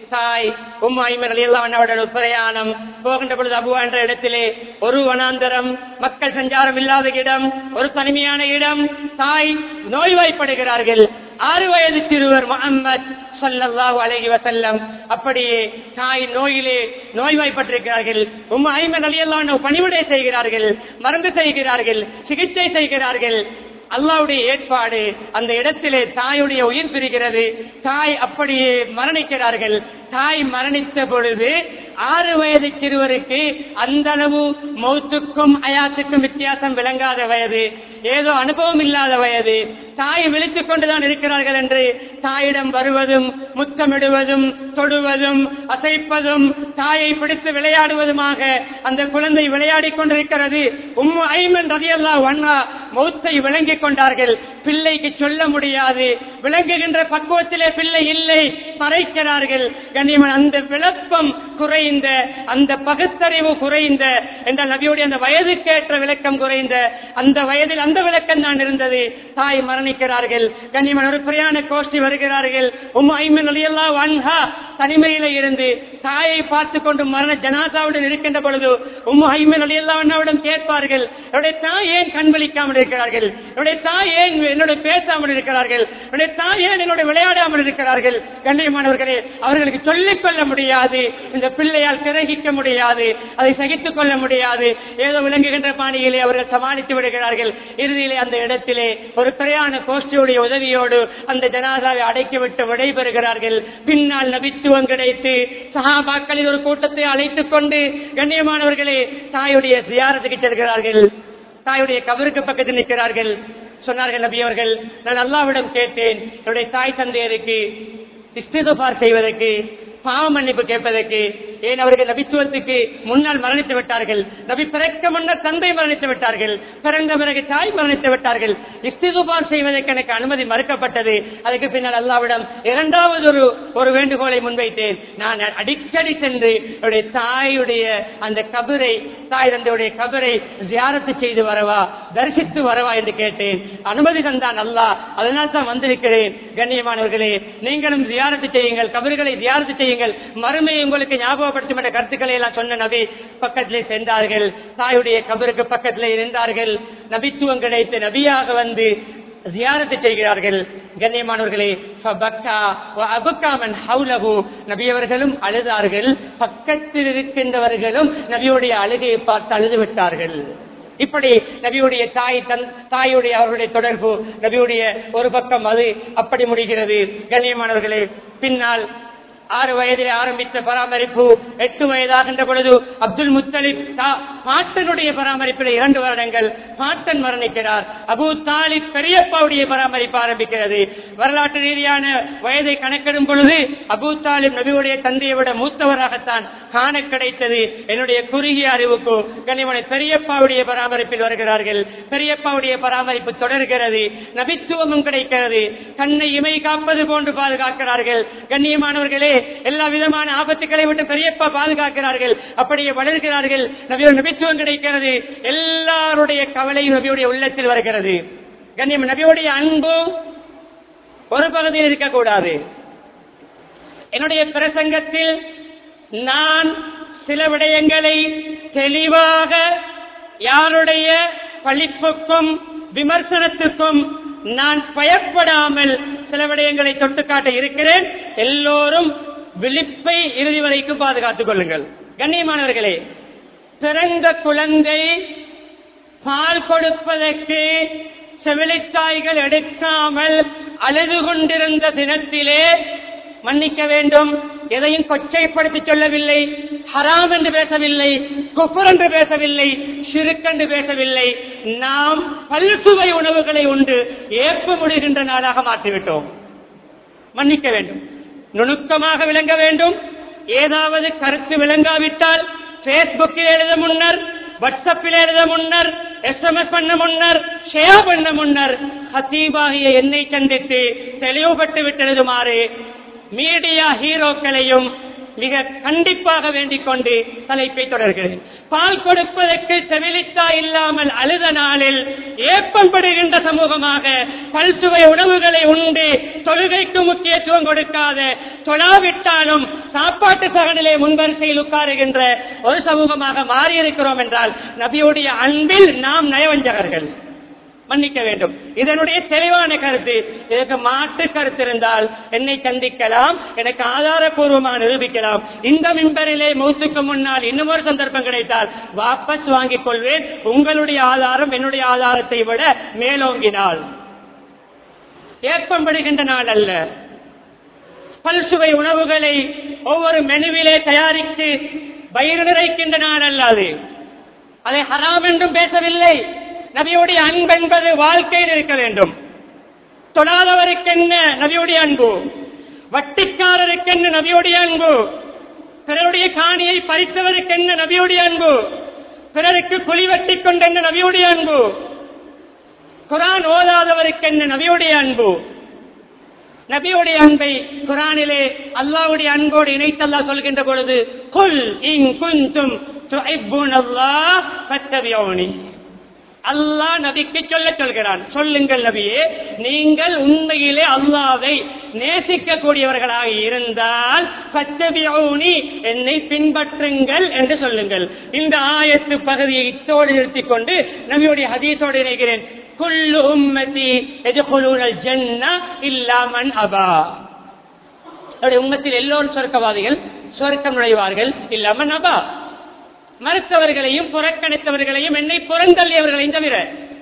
தாய் உம் ஐமர் அலியல்லான் அவருடைய பிரயாணம் போகின்ற பொழுது அபுவா என்ற இடத்திலே ஒரு வனாந்தரம் மக்கள் சஞ்சாரம் இல்லாத இடம் ஒரு தனிமையான இடம் தாய் நோய்வாய்ப்படுகிறார்கள் ஆறு வயது சிறுவர் முகம்மது சல்லல்லாஹு அலைஹி வஸல்லம் அப்படியே தாய் நோயிலே நோய்வாய்ப்பட்டிருக்கிறார்கள் உம் ஐமன் அலியல்லான் பணிவிடை செய்கிறார்கள் மருந்து செய்கிறார்கள் சிகிச்சை செய்கிறார்கள் அல்லாவுடைய ஏற்பாடு அந்த இடத்திலே தாயுடைய உயிர் பிரிகிறது தாய் அப்படியே மரணிக்கிறார்கள் தாய் மரணித்த பொழுது ஆறு வயது சிறுவருக்கு அந்த அளவு மௌத்துக்கும் அயாத்துக்கும் வித்தியாசம் விளங்காத வயது ஏதோ அனுபவம் இல்லாத வயது தாய் விழித்துக் கொண்டுதான் இருக்கிறார்கள் என்று தாயிடம் வருவதும் முத்தமிடுவதும் தொடுவதும் அசைப்பதும் தாயை பிடித்து விளையாடுவதுமாக அந்த குழந்தை விளையாடிக் கொண்டிருக்கிறது உம் ஐமன் ரதியல்லா வண்ணா மௌத்தை விளங்கிக் கொண்டார்கள் பிள்ளைக்கு சொல்ல முடியாது விளங்குகின்ற பக்குவத்திலே பிள்ளை இல்லை மறைக்கிறார்கள் கண்ணியமன் அந்த விளப்பம் குறைந்த அந்த பகுத்தறிவு குறைந்த என்ற நபியுடைய அந்த வயதுக்கேற்ற விளக்கம் குறைந்த அந்த வயதில் அந்த விளக்கம் தான் இருந்தது தாய் மரணிக்கிறார்கள் கண்ணியமன் ஒரு பிரயாண கோஷ்டி வருகிறார்கள் உம் ஐமன் அலியல்லா வன்ஹா தனிமையில இருந்து தாயை பார்த்து கொண்டு மரண ஜனாசாவுடன் இருக்கின்ற பொழுது உம் ஐமன் அலியல்லா அண்ணாவிடம் கேட்பார்கள் என்னுடைய தாய் ஏன் கண்வழிக்காமல் இருக்கிறார்கள் என்னுடைய தாய் ஏன் என்னோட பேசாமல் இருக்கிறார்கள் என்னுடைய தாய் ஏன் என்னோட விளையாடாமல் இருக்கிறார்கள் கண்ணியமானவர்களே அவர்களுக்கு சொல்லிக் கொள்ள முடியாது இந்த பிள்ளையால் கிரகிக்க முடியாது அதை சகித்துக் கொள்ள முடியாது ஏதோ விளங்குகின்ற பாணியிலே அவர்கள் சமாளித்து விடுகிறார்கள் இறுதியிலே அந்த இடத்திலே ஒரு பிரயாண கோஷ்டியுடைய உதவியோடு அந்த ஜனாதாவை அடைக்கிவிட்டு விடைபெறுகிறார்கள் பின்னால் நபித்துவம் கிடைத்து சஹாபாக்களில் ஒரு கூட்டத்தை அழைத்துக் கொண்டு கண்ணியமானவர்களே தாயுடைய சியாரத்துக்கு செல்கிறார்கள் தாயுடைய கபருக்கு பக்கத்தில் நிற்கிறார்கள் சொன்னார்கள் நபி அவர்கள் நான் அல்லாவிடம் கேட்டேன் என்னுடைய தாய் தந்தையருக்கு இஸ்திதுபார் செய்வதற்கு பாவ மன்னிப்பு கேட்பதற்கு ஏன் அவர்கள் நபித்துவத்துக்கு முன்னால் மரணித்து விட்டார்கள் நபி பிறக்க முன்னர் தந்தை மரணித்து விட்டார்கள் பிறந்த பிறகு தாய் மரணித்து விட்டார்கள் இஸ்திதுபார் செய்வதற்கு எனக்கு அனுமதி மறுக்கப்பட்டது அதுக்கு பின்னால் அல்லாவிடம் இரண்டாவது ஒரு ஒரு வேண்டுகோளை முன்வைத்தேன் நான் அடிக்கடி சென்று என்னுடைய தாயுடைய அந்த கபரை தாய் தந்தையுடைய கபரை ஜியாரத்து செய்து வரவா தரிசித்து வரவா என்று கேட்டேன் அனுமதி தந்தான் அல்லாஹ் அதனால் தான் வந்திருக்கிறேன் கண்ணியமானவர்களே நீங்களும் ஜியாரத்து செய்யுங்கள் கபர்களை ஜியாரத்து செய்யுங்கள் மறுமையை உங்களுக்கு ஞாபகப்படுத்தும் என்ற கருத்துக்களை எல்லாம் சொன்ன நபி பக்கத்திலே சென்றார்கள் தாயுடைய கபருக்கு பக்கத்திலே இருந்தார்கள் நபித்துவம் கிடைத்து நபியாக வந்து ஜியாரத்து செய்கிறார்கள் கண்ணியமானவர்களே ஃபபக்கா வ அபக்கா மன் ஹவுலஹு. நபியவர்களும் அழுதார்கள் பக்கத்தில் இருக்கின்றவர்களும் நபியுடைய அழுகையை பார்த்து அழுது விட்டார்கள் இப்படி நபியுடைய தாய் தன் தாயுடைய அவருடைய தொடர்பு நபியுடைய ஒரு பக்கம் அது அப்படி முடிகிறது கண்ணியமானவர்களே பின்னால் ஆறு வயதில் ஆரம்பித்த பராமரிப்பு எட்டு வயதாகின்ற பொழுது அப்துல் முத்தலிப் தா- பாட்டனுடைய பராமரிப்பில் இரண்டு வருடங்கள் பாட்டன் மரணிக்கிறார் அபு தாலிப் பெரியப்பாவுடைய பராமரிப்பு ஆரம்பிக்கிறது வரலாற்று ரீதியான வயதை கணக்கிடும் பொழுது அபு தாலிப் நபியுடைய தந்தையை விட மூத்தவராகத்தான் காண கிடைத்தது என்னுடைய குறுகிய அறிவுக்கு கனிமனை பெரியப்பாவுடைய பராமரிப்பில் வருகிறார்கள் பெரியப்பாவுடைய பராமரிப்பு தொடர்கிறது நபித்துவமும் கிடைக்கிறது கண்ணை இமை காப்பது போன்று பாதுகாக்கிறார்கள் கண்ணியமானவர்களே எல்லா விதமான ஆபத்துக்களை விட்டு பெரியப்பா பாதுகாக்கிறார்கள் அப்படியே வளர்கிறார்கள் நபியோட நபித்துவம் கிடைக்கிறது எல்லாருடைய கவலையும் நபியுடைய உள்ளத்தில் வருகிறது கண்ணியம் நபியுடைய அன்பு ஒரு பகுதியில் இருக்கக்கூடாது என்னுடைய பிரசங்கத்தில் நான் சில விடயங்களை தெளிவாக யாருடைய பழிப்புக்கும் விமர்சனத்துக்கும் நான் பயப்படாமல் சில விடயங்களை தொட்டு காட்ட இருக்கிறேன் எல்லோரும் விழிப்பை இறுதி வரைக்கும் பாதுகாத்துக் கொள்ளுங்கள் கண்ணியமானவர்களே பிறந்த குழந்தை பால் கொடுப்பதற்கு செவிலித்தாய்கள் எடுக்காமல் அழுது கொண்டிருந்த தினத்திலே மன்னிக்க வேண்டும் எதையும் கொச்சைப்படுத்தி சொல்லவில்லை ஹராம் என்று பேசவில்லை குஃபர் என்று பேசவில்லை சிறுக்கென்று பேசவில்லை நாம் பல்சுவை உணவுகளை உண்டு ஏற்ப முடிகின்ற நாளாக மாற்றிவிட்டோம் மன்னிக்க வேண்டும் நுணுக்கமாக விளங்க வேண்டும் ஏதாவது கருத்து விளங்காவிட்டால் பேஸ்புக்கில் எழுத முன்னர் வாட்ஸ்அப்பில் எழுத முன்னர் எஸ்எம்எஸ் பண்ண முன்னர் ஷேர் பண்ண முன்னர் ஹசீபாகிய என்னை சந்தித்து தெளிவுபட்டு விட்டெழுதுமாறு மீடியா ஹீரோக்களையும் மிக கண்டிப்பாக வேண்டிக் கொண்டு தலைப்பை தொடர்கிறேன் பால் கொடுப்பதற்கு செவிலித்தா இல்லாமல் அழுத நாளில் ஏற்படுகின்ற சமூகமாக பல்சுவை உணவுகளை உண்டு தொழுகைக்கு முக்கியத்துவம் கொடுக்காத தொழாவிட்டாலும் சாப்பாட்டு சகனிலே முன்வரிசையில் உட்காருகின்ற ஒரு சமூகமாக மாறியிருக்கிறோம் என்றால் நபியுடைய அன்பில் நாம் நயவஞ்சகர்கள் மன்னிக்க வேண்டும் இதனுடைய தெளிவான கருத்து இதற்கு மாற்று கருத்து இருந்தால் என்னை சந்திக்கலாம் எனக்கு ஆதாரபூர்வமாக நிரூபிக்கலாம் இந்த மின்பரிலே மௌத்துக்கு முன்னால் இன்னும் ஒரு சந்தர்ப்பம் கிடைத்தால் வாபஸ் வாங்கிக் கொள்வேன் உங்களுடைய ஆதாரம் என்னுடைய ஆதாரத்தை விட மேலோங்கினால் ஏற்பம்படுகின்ற நாள் அல்ல பல்சுவை உணவுகளை ஒவ்வொரு மெனுவிலே தயாரித்து வயிறு நிறைக்கின்ற நாள் அல்ல அது அதை ஹராம் என்றும் பேசவில்லை நபியுடைய அன்பு என்பது வாழ்க்கையில் இருக்க வேண்டும் தொழாதவருக்கென்ன நபியுடைய அன்பு வட்டிக்காரருக்கென்ன நபியுடைய அன்பு பிறருடைய காணியை பறித்தவருக்கென்ன நபியுடைய அன்பு பிறருக்கு குழி வெட்டி கொண்டென்ன நபியுடைய அன்பு குரான் ஓதாதவருக்கென்ன நபியுடைய அன்பு நபியுடைய அன்பை குரானிலே அல்லாவுடைய அன்போடு இணைத்தல்லா சொல்கின்ற பொழுது குல் இன் குந்தும் துஹிப்புனல்லாஹ் ஃபத்தபியூனி அல்லாஹ் நபிக்கு சொல்ல சொல்கிறான் சொல்லுங்கள் நபியே நீங்கள் உண்மையிலே அல்லாவை நேசிக்க கூடியவர்களாக இருந்தால் பச்சபியூனி என்னை பின்பற்றுங்கள் என்று சொல்லுங்கள் இந்த ஆயத்து பகுதியை இத்தோடு நிறுத்திக் கொண்டு நபியுடைய ஹதீஸோடு இணைகிறேன் குல்லு உம்மதி எதுகுலூனல் ஜன்னா இல்லாமன் அபா அவருடைய உம்மத்தில் எல்லோரும் சொர்க்கவாதிகள் சொர்க்கம் நுழைவார்கள் இல்லாமன் அபா மறுத்தவர்களையும் புறக்கணித்தவர்களையும் என்னை புறந்தள்ளியவர்களையும் தவிர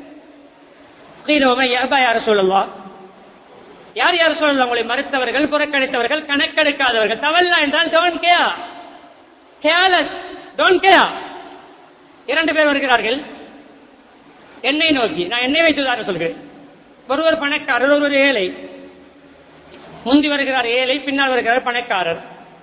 யார சொல்லலாம் யார் யார் சொல்லலாம் உங்களை மறுத்தவர்கள் புறக்கணித்தவர்கள் கணக்கெடுக்காதவர்கள் தவல்லா என்றால் டோன் கேயா கேலஸ் டோன் கேயா இரண்டு பேர் வருகிறார்கள் என்னை நோக்கி நான் என்னை வைத்துதான் சொல்கிறேன் ஒருவர் பணக்காரர் ஒருவர் ஏழை முந்தி வருகிறார் ஏழை பின்னால் வருகிறார் பணக்காரர்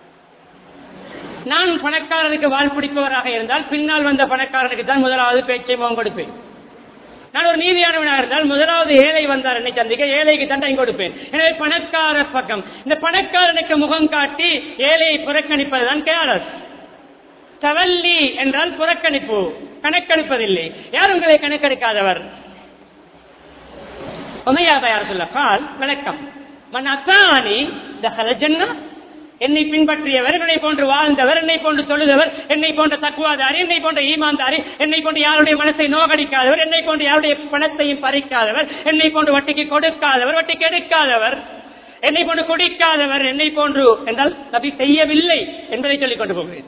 நான் பணக்காரருக்கு வாழ் பிடிப்பவராக இருந்தால் பின்னால் வந்த பணக்காரனுக்கு தான் முதலாவது பேச்சை முகம் கொடுப்பேன் நான் ஒரு நீதியானவனாக இருந்தால் முதலாவது ஏழை வந்தார் என்னை சந்திக்க ஏழைக்கு தண்டனை கொடுப்பேன் எனவே பணக்கார பக்கம் இந்த பணக்காரனுக்கு முகம் காட்டி ஏழையை புறக்கணிப்பதுதான் கேரஸ் தவல்லி என்றால் புறக்கணிப்பு கணக்கெடுப்பதில்லை யார் உங்களை கணக்கெடுக்காதவர் யார் சொல்ல கால் விளக்கம் மன் அசானி தஹல ஜன்னா என்னை பின்பற்றியவர் என்னை போன்று வாழ்ந்தவர் என்னை போன்று தொழுதவர் என்னை போன்ற தக்குவாதாரி என்னை போன்ற ஈமாந்தாரி என்னை போன்று யாருடைய மனசை நோகடிக்காதவர் என்னை போன்று யாருடைய பணத்தையும் பறிக்காதவர் என்னை போன்று வட்டிக்கு கொடுக்காதவர் வட்டிக்கு எடுக்காதவர் என்னை போன்று குடிக்காதவர் என்னை போன்று என்றால் நபி செய்யவில்லை என்பதை சொல்லிக் கொண்டு போகிறேன்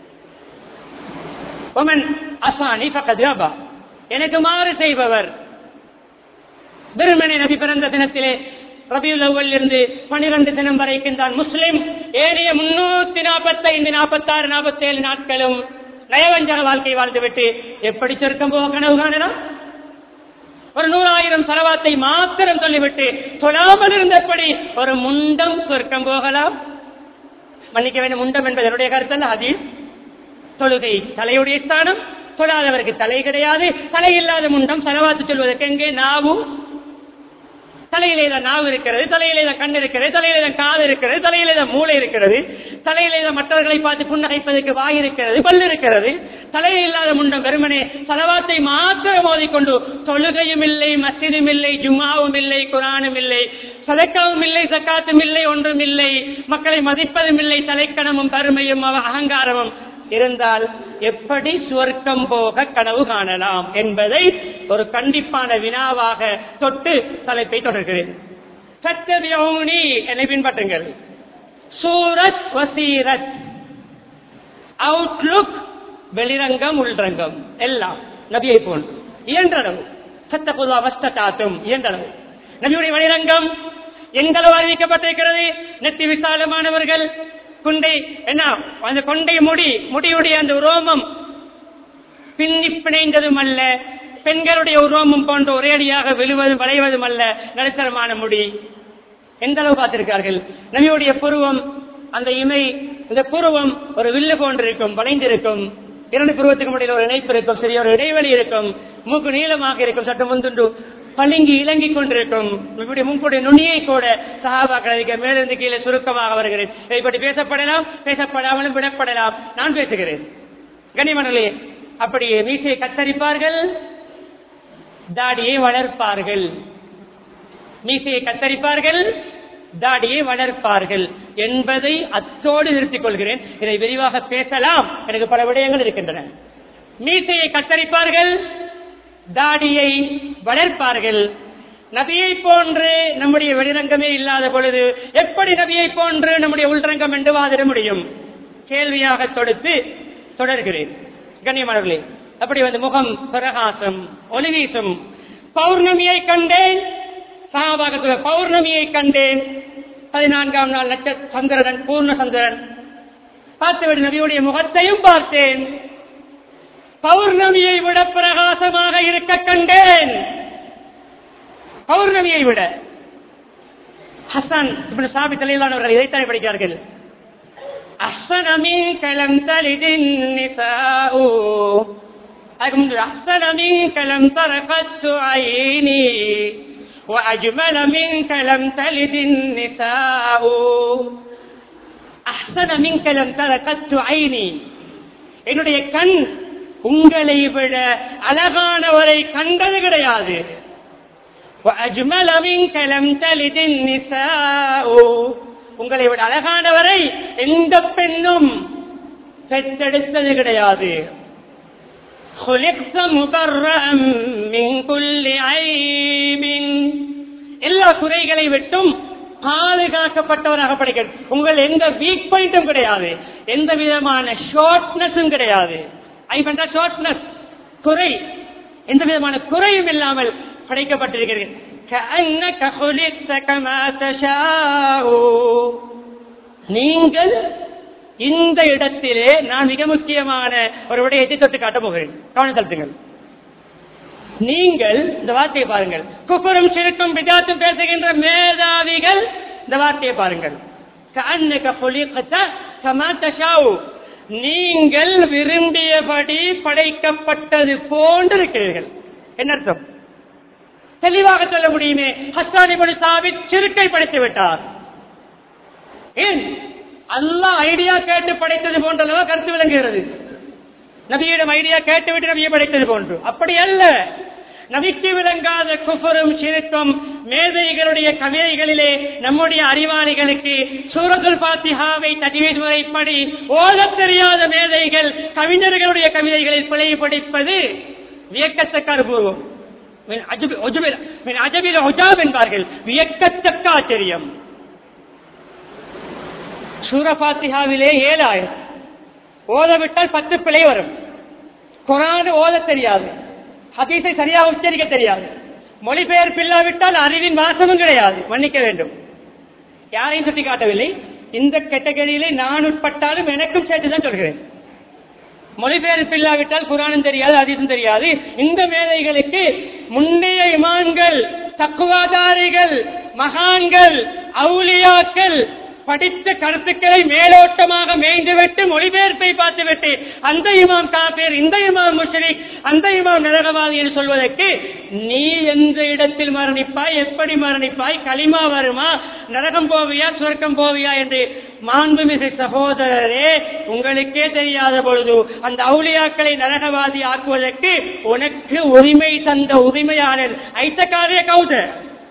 ஒமன் அசானி பக்கத்து எனக்கு மாறு செய்பவர் வெறுமனை நபி பிறந்த தினத்திலே ரபியுல் அவ்வல் இருந்து பனிரெண்டு தினம் வரைக்கும் தான் முஸ்லிம் ஏனைய முன்னூத்தி நாற்பத்தி ஐந்து நாற்பத்தி ஆறு நாற்பத்தி ஏழு நாட்களும் நயவஞ்சக வாழ்க்கை வாழ்ந்துவிட்டு எப்படி சொர்க்கம் போக கனவு காணலாம் ஒரு நூறாயிரம் சரவாத்தை மாத்திரம் சொல்லிவிட்டு தொழாமல் இருந்தபடி ஒரு முண்டம் சொர்க்கம் போகலாம் மன்னிக்க வேண்டும் முண்டம் என்பது என்னுடைய கருத்தல்ல அதீஸ் தொழுகை தலையுடைய ஸ்தானம் தொழாதவருக்கு தலை கிடையாது தலை இல்லாத முண்டம் சரவாத்து சொல்வதற்கு எங்கே நாவும் தலையிலே தான் நாவு இருக்கிறது தலையிலே தான் கண் இருக்கிறது தலையிலே தான் காது இருக்கிறது தலையிலே தான் மூளை இருக்கிறது தலையிலே தான் மற்றவர்களை பார்த்து புன்னகைப்பதற்கு வாய் இருக்கிறது பல் இருக்கிறது தலையில் இல்லாத முண்டம் வெறுமனே சலவாத்தை மாத்திரம் மோதிக்கொண்டு தொழுகையும் இல்லை மசிதும் இல்லை ஜும்மாவும் இல்லை குரானும் இல்லை சதக்காவும் இல்லை சக்காத்தும் இல்லை ஒன்றும் இல்லை மக்களை மதிப்பதும் இல்லை தலைக்கணமும் கருமையும் அகங்காரமும் இருந்தால் எப்படி சுவர்க்கம் போக கனவு காணலாம் என்பதை ஒரு கண்டிப்பான வினாவாக தொட்டு தலைப்பை தொடர்கிறேன் சத்தவியோனி என்னை பின்பற்றுங்கள் சூரத் வசீரத் அவுட்லுக் வெளிரங்கம் உள்ரங்கம் எல்லாம் நபியை போன்று இயன்றளவு சத்தபுல்லா வஸ்தாத்தும் இயன்றளவு நபியுடைய வெளிரங்கம் எங்களவு அறிவிக்கப்பட்டிருக்கிறது நெத்தி விசாலமானவர்கள் குண்டை என்ன அந்த கொண்டை முடி முடியுடைய அந்த ரோமம் பின்னி பிணைந்ததும் அல்ல பெண்களுடைய உருவமும் போன்று ஒரேடியாக விழுவதும் வளைவதும் அல்ல நடுத்தரமான முடி எந்த அளவு பார்த்திருக்கார்கள் நபியுடைய புருவம் அந்த இமை இந்த புருவம் ஒரு வில்லு போன்றிருக்கும் வளைந்திருக்கும் இரண்டு புருவத்துக்கு முடியல ஒரு இணைப்பு இருக்கும் சிறிய ஒரு இடைவெளி இருக்கும் மூக்கு நீளமாக இருக்கும் சற்று முந்துண்டு பளிங்கி இலங்கிக் கொண்டிருக்கும் இப்படி முன்புடைய நுனியை கூட சகாபாக்கள் மேலிருந்து கீழே சுருக்கமாக வருகிறேன் இப்படி பேசப்படலாம் பேசப்படாமலும் விடப்படலாம் நான் பேசுகிறேன் கனிமணலே அப்படியே மீசையை கத்தரிப்பார்கள் தாடியை வளர்ப்பார்கள் மீசையை கத்தரிப்பார்கள் தாடியை வளர்ப்பார்கள் என்பதை அத்தோடு நிறுத்திக் கொள்கிறேன் இதை விரிவாக பேசலாம் எனக்கு பல விடயங்கள் இருக்கின்றன மீசையை கத்தரிப்பார்கள் தாடியை வளர்ப்பார்கள் நபியை போன்று நம்முடைய வெளிரங்கமே இல்லாத பொழுது எப்படி நபியை போன்று நம்முடைய உள்ரங்கம் என்று வாதிட முடியும் கேள்வியாக தொடுத்து தொடர்கிறேன் கண்ணியமானவர்களே அப்படி வந்து முகம் பிரகாசம் ஒளி வீசும் பௌர்ணமியை கண்டேன் சகாபாகத்தில் பௌர்ணமியை கண்டேன் பதினான்காம் நாள் நட்ச சந்திரன் பூர்ண சந்திரன் பார்த்துவிட நபியுடைய முகத்தையும் பார்த்தேன் பௌர்ணமியை விட பிரகாசமாக இருக்க கண்டேன் பௌர்ணமியை விட ஹசன் இப்படி சாபி தலைவானவர்கள் இதைத்தானே படிக்கிறார்கள் أحسن منك لم تلد النساء أحسن منك لم ترقت عيني وأجمل منك لم تلد النساء أحسن منك لم ترقت عيني என்னுடைய கண் உங்களை விட அழகானவரை கண்டது கிடையாது وأجمل منك لم تلد النساء உங்களை விட அழகானவரை எந்த பெண்ணும் பெற்றெடுத்தது கிடையாது எல்லா குறைகளை விட்டும் பாதுகாக்கப்பட்டவராக படைக்க உங்கள் எந்த வீக் பாயிண்டும் கிடையாது எந்த விதமான ஷார்ட்னஸும் கிடையாது ஐ பண்ற ஷார்ட்னஸ் குறை எந்த விதமான குறையும் இல்லாமல் படைக்கப்பட்டிருக்கிறீர்கள் كأنك خلقت كما تشاء நீங்கள் இந்த இடத்திலே நான் மிக முக்கியமான ஒரு விடயத்தை தொட்டு காட்ட போகிறேன் கவனம் செலுத்துங்கள் நீங்கள் இந்த வார்த்தையை பாருங்கள் குப்பரும் சிறுக்கும் பிதாத்தும் பேசுகின்ற மேதாவிகள் இந்த வார்த்தையை பாருங்கள் كأنك خلقت كما تشاء நீங்கள் விரும்பியபடி படைக்கப்பட்டது போன்று இருக்கிறீர்கள் என்ன அர்த்தம் தெளிவாக சொல்ல முடியுமே ஹஸ்தானிபடி சாபித் சிறுக்கை படைத்து விட்டார் ஏன் அல்லாஹ் ஐடியா கேட்டு படைத்தது போன்றளவா கருத்து விளங்குகிறது நபியிடம் ஐடியா கேட்டுவிட்டு நபியை படைத்தது போன்று அப்படி அல்ல நபிக்கு விளங்காத குஃபரும் சிறுக்கும் மேதைகளுடைய கவிதைகளிலே நம்முடைய அறிவாளிகளுக்கு சூரத்துல் பாத்திஹாவை தஜ்வீத் முறைப்படி ஓதத் தெரியாத மேதைகள் கவிஞர்களுடைய கவிதைகளில் பிழை படிப்பது வியக்கத்தக்க அனுபவம் அஜபில் ஒஜாப் என்பார்கள் வியக்கத்தக்க ஆச்சரியம் சூரபாத்திகாவிலே ஏழாயிரம் ஓதவிட்டால் பத்து பிழை வரும் குரான் ஓத தெரியாது ஹதீஸை சரியாக உச்சரிக்க தெரியாது மொழிபெயர்ப்பு இல்லாவிட்டால் அறிவின் வாசமும் கிடையாது மன்னிக்க வேண்டும் யாரையும் சுட்டி காட்டவில்லை இந்த கேட்டகரியிலே நான் உட்பட்டாலும் எனக்கும் சேர்த்துதான் சொல்கிறேன் மொழிபெயர்ப்பு இல்லாவிட்டால் குரானும் தெரியாது அதிசும் தெரியாது இந்த மேதைகளுக்கு முன்னைய இமான்கள் தக்குவாதாரிகள் மகான்கள் அவுலியாக்கள் படித்த கருத்துக்களை மேலோட்டமாக மேய்ந்துவிட்டு மொழிபெயர்ப்பை பார்த்துவிட்டு அந்த இமாம் காப்பேர் இந்த இமாம் முஸ்லிக் அந்த இமாம் நரகவாதி என்று சொல்வதற்கு நீ எந்த இடத்தில் மரணிப்பாய் எப்படி மரணிப்பாய் களிமா வருமா நரகம் போவியா சுரக்கம் போவியா என்று மாண்புமிகு சகோதரரே உங்களுக்கே தெரியாத பொழுது அந்த அவுளியாக்களை நரகவாதி ஆக்குவதற்கு உனக்கு உரிமை தந்த உரிமையாளர் ஐத்தக்காரிய கௌதர்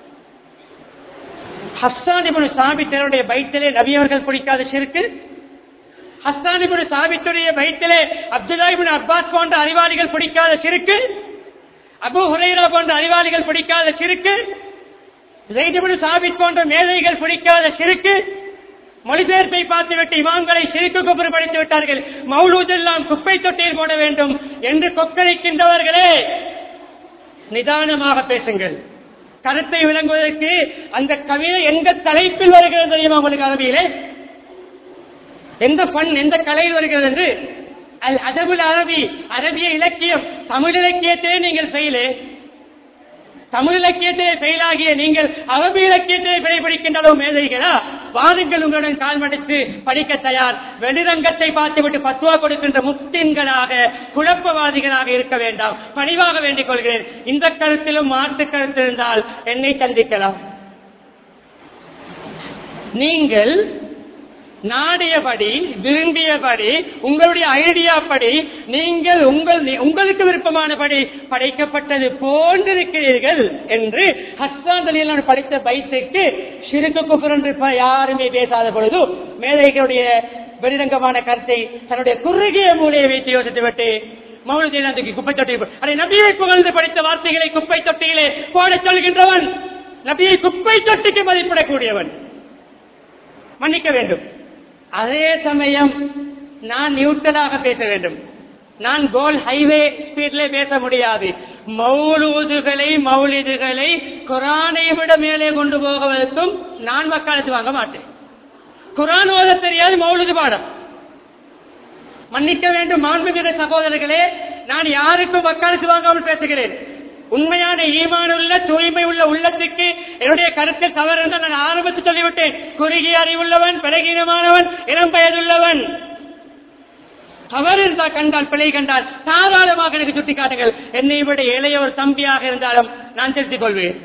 ஹஸ்தானிபுன் சாபித்தருடைய பைத்திலே நபியவர்கள் பிடிக்காத சிறுக்கு ஹஸ்தானிபுன் சாபித்துடைய பைத்திலே அப்துல்லாஹிபின் அப்பாஸ் போன்ற அறிவாளிகள் பிடிக்காத சிறுக்கு அபு ஹுரைரா போன்ற அறிவாளிகள் பிடிக்காத சிறுக்கு ஜெய்திபின் சாபித் போன்ற மேதைகள் பிடிக்காத சிறுக்கு மொழிபெயர்ப்பை பார்த்துவிட்டு இமாம்களை சிறுக்கு குப்புறு படித்து விட்டார்கள் மௌலூதெல்லாம் குப்பை தொட்டியில் போட வேண்டும் என்று கொக்கரிக்கின்றவர்களே நிதானமாக பேசுங்கள் கருத்தை விளங்குவதற்கு அந்த கவிதை எந்த தலைப்பில் வருகிறது தெரியுமா உங்களுக்கு அரபியிலே எந்த பண் எந்த கலையில் வருகிறது என்று அல் அதபுல் அரபி அரபிய இலக்கியம் தமிழ் இலக்கியத்திலே நீங்கள் செய்யலே தமிழ் இலக்கியத்தை ஃபெயிலாகிய நீங்கள் அரபு இலக்கியத்தை பிழைப்பிடிக்கின்ற அளவு மேதைகளா வாருங்கள் உங்களுடன் கால் மடித்து படிக்க தயார் வெளிரங்கத்தை பார்த்துவிட்டு பத்துவா கொடுக்கின்ற முக்தின்களாக குழப்பவாதிகளாக இருக்க வேண்டாம் பணிவாக வேண்டிக் கொள்கிறேன் இந்த கருத்திலும் மாற்று கருத்து இருந்தால் என்னை சந்திக்கலாம் நீங்கள் நாடியபடி விரும்பியபடி உங்களுடைய ஐடியா படி நீங்கள் உங்கள் உங்களுக்கு விருப்பமானபடி படைக்கப்பட்டது போன்றிருக்கிறீர்கள் என்று ஹஸ்தான் அலியலான் படித்த பைத்துக்கு சிறுக்கு குஃபர் என்று இப்ப யாருமே பேசாத பொழுது மேதைகளுடைய வெளிரங்கமான கருத்தை தன்னுடைய குறுகிய மூலையை வைத்து யோசித்து விட்டு மௌனத்தை குப்பை தொட்டி அதை நபியை புகழ்ந்து படித்த வார்த்தைகளை குப்பை தொட்டியிலே போடச் சொல்கின்றவன் நபியை குப்பை தொட்டிக்கு மதிப்பிடக்கூடியவன் மன்னிக்க வேண்டும் அதே சமயம் நான் நியூட்டனாக பேச வேண்டும் நான் கோல் ஹைவே ஸ்பீட்ல பேச முடியாது மௌலூதுகளை மௌலிதுகளை குரானை விட மேலே கொண்டு போவதற்கும் நான் வக்காலத்து வாங்க மாட்டேன் குரான் ஓத தெரியாது மௌலுது பாடம் மன்னிக்க வேண்டும் மாண்புமிகு சகோதரர்களே நான் யாருக்கும் வக்காலத்து வாங்காமல் பேசுகிறேன் உண்மையான ஈமானுள்ள தூய்மை உள்ள உள்ளத்துக்கு என்னுடைய கருத்தில் தவறு என்று நான் ஆரம்பித்து சொல்லிவிட்டேன் குறுகிய அறிவுள்ளவன் பலகீனமானவன் இளம் பயதுள்ளவன் தவறு இருந்தால் கண்டால் பிழை கண்டால் தாராளமாக எனக்கு சுட்டிக்காட்டுங்கள் என்னை விட இளைய ஒரு தம்பியாக இருந்தாலும் நான் திருத்திக் கொள்வேன்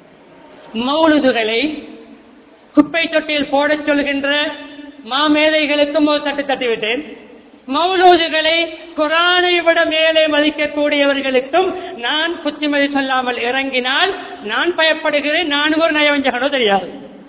மௌலுதுகளை குப்பை தொட்டியில் போடச் சொல்கின்ற மாமேதைகளுக்கும் ஒரு தட்டு தட்டிவிட்டேன் மௌலூதுகளை குரானை விட மேலே மதிக்கக்கூடியவர்களுக்கும் நான் புத்திமதி சொல்லாமல் இறங்கினால் நான் பயப்படுகிறேன் நானும் ஒரு நயவஞ்சகனோ தெரியாது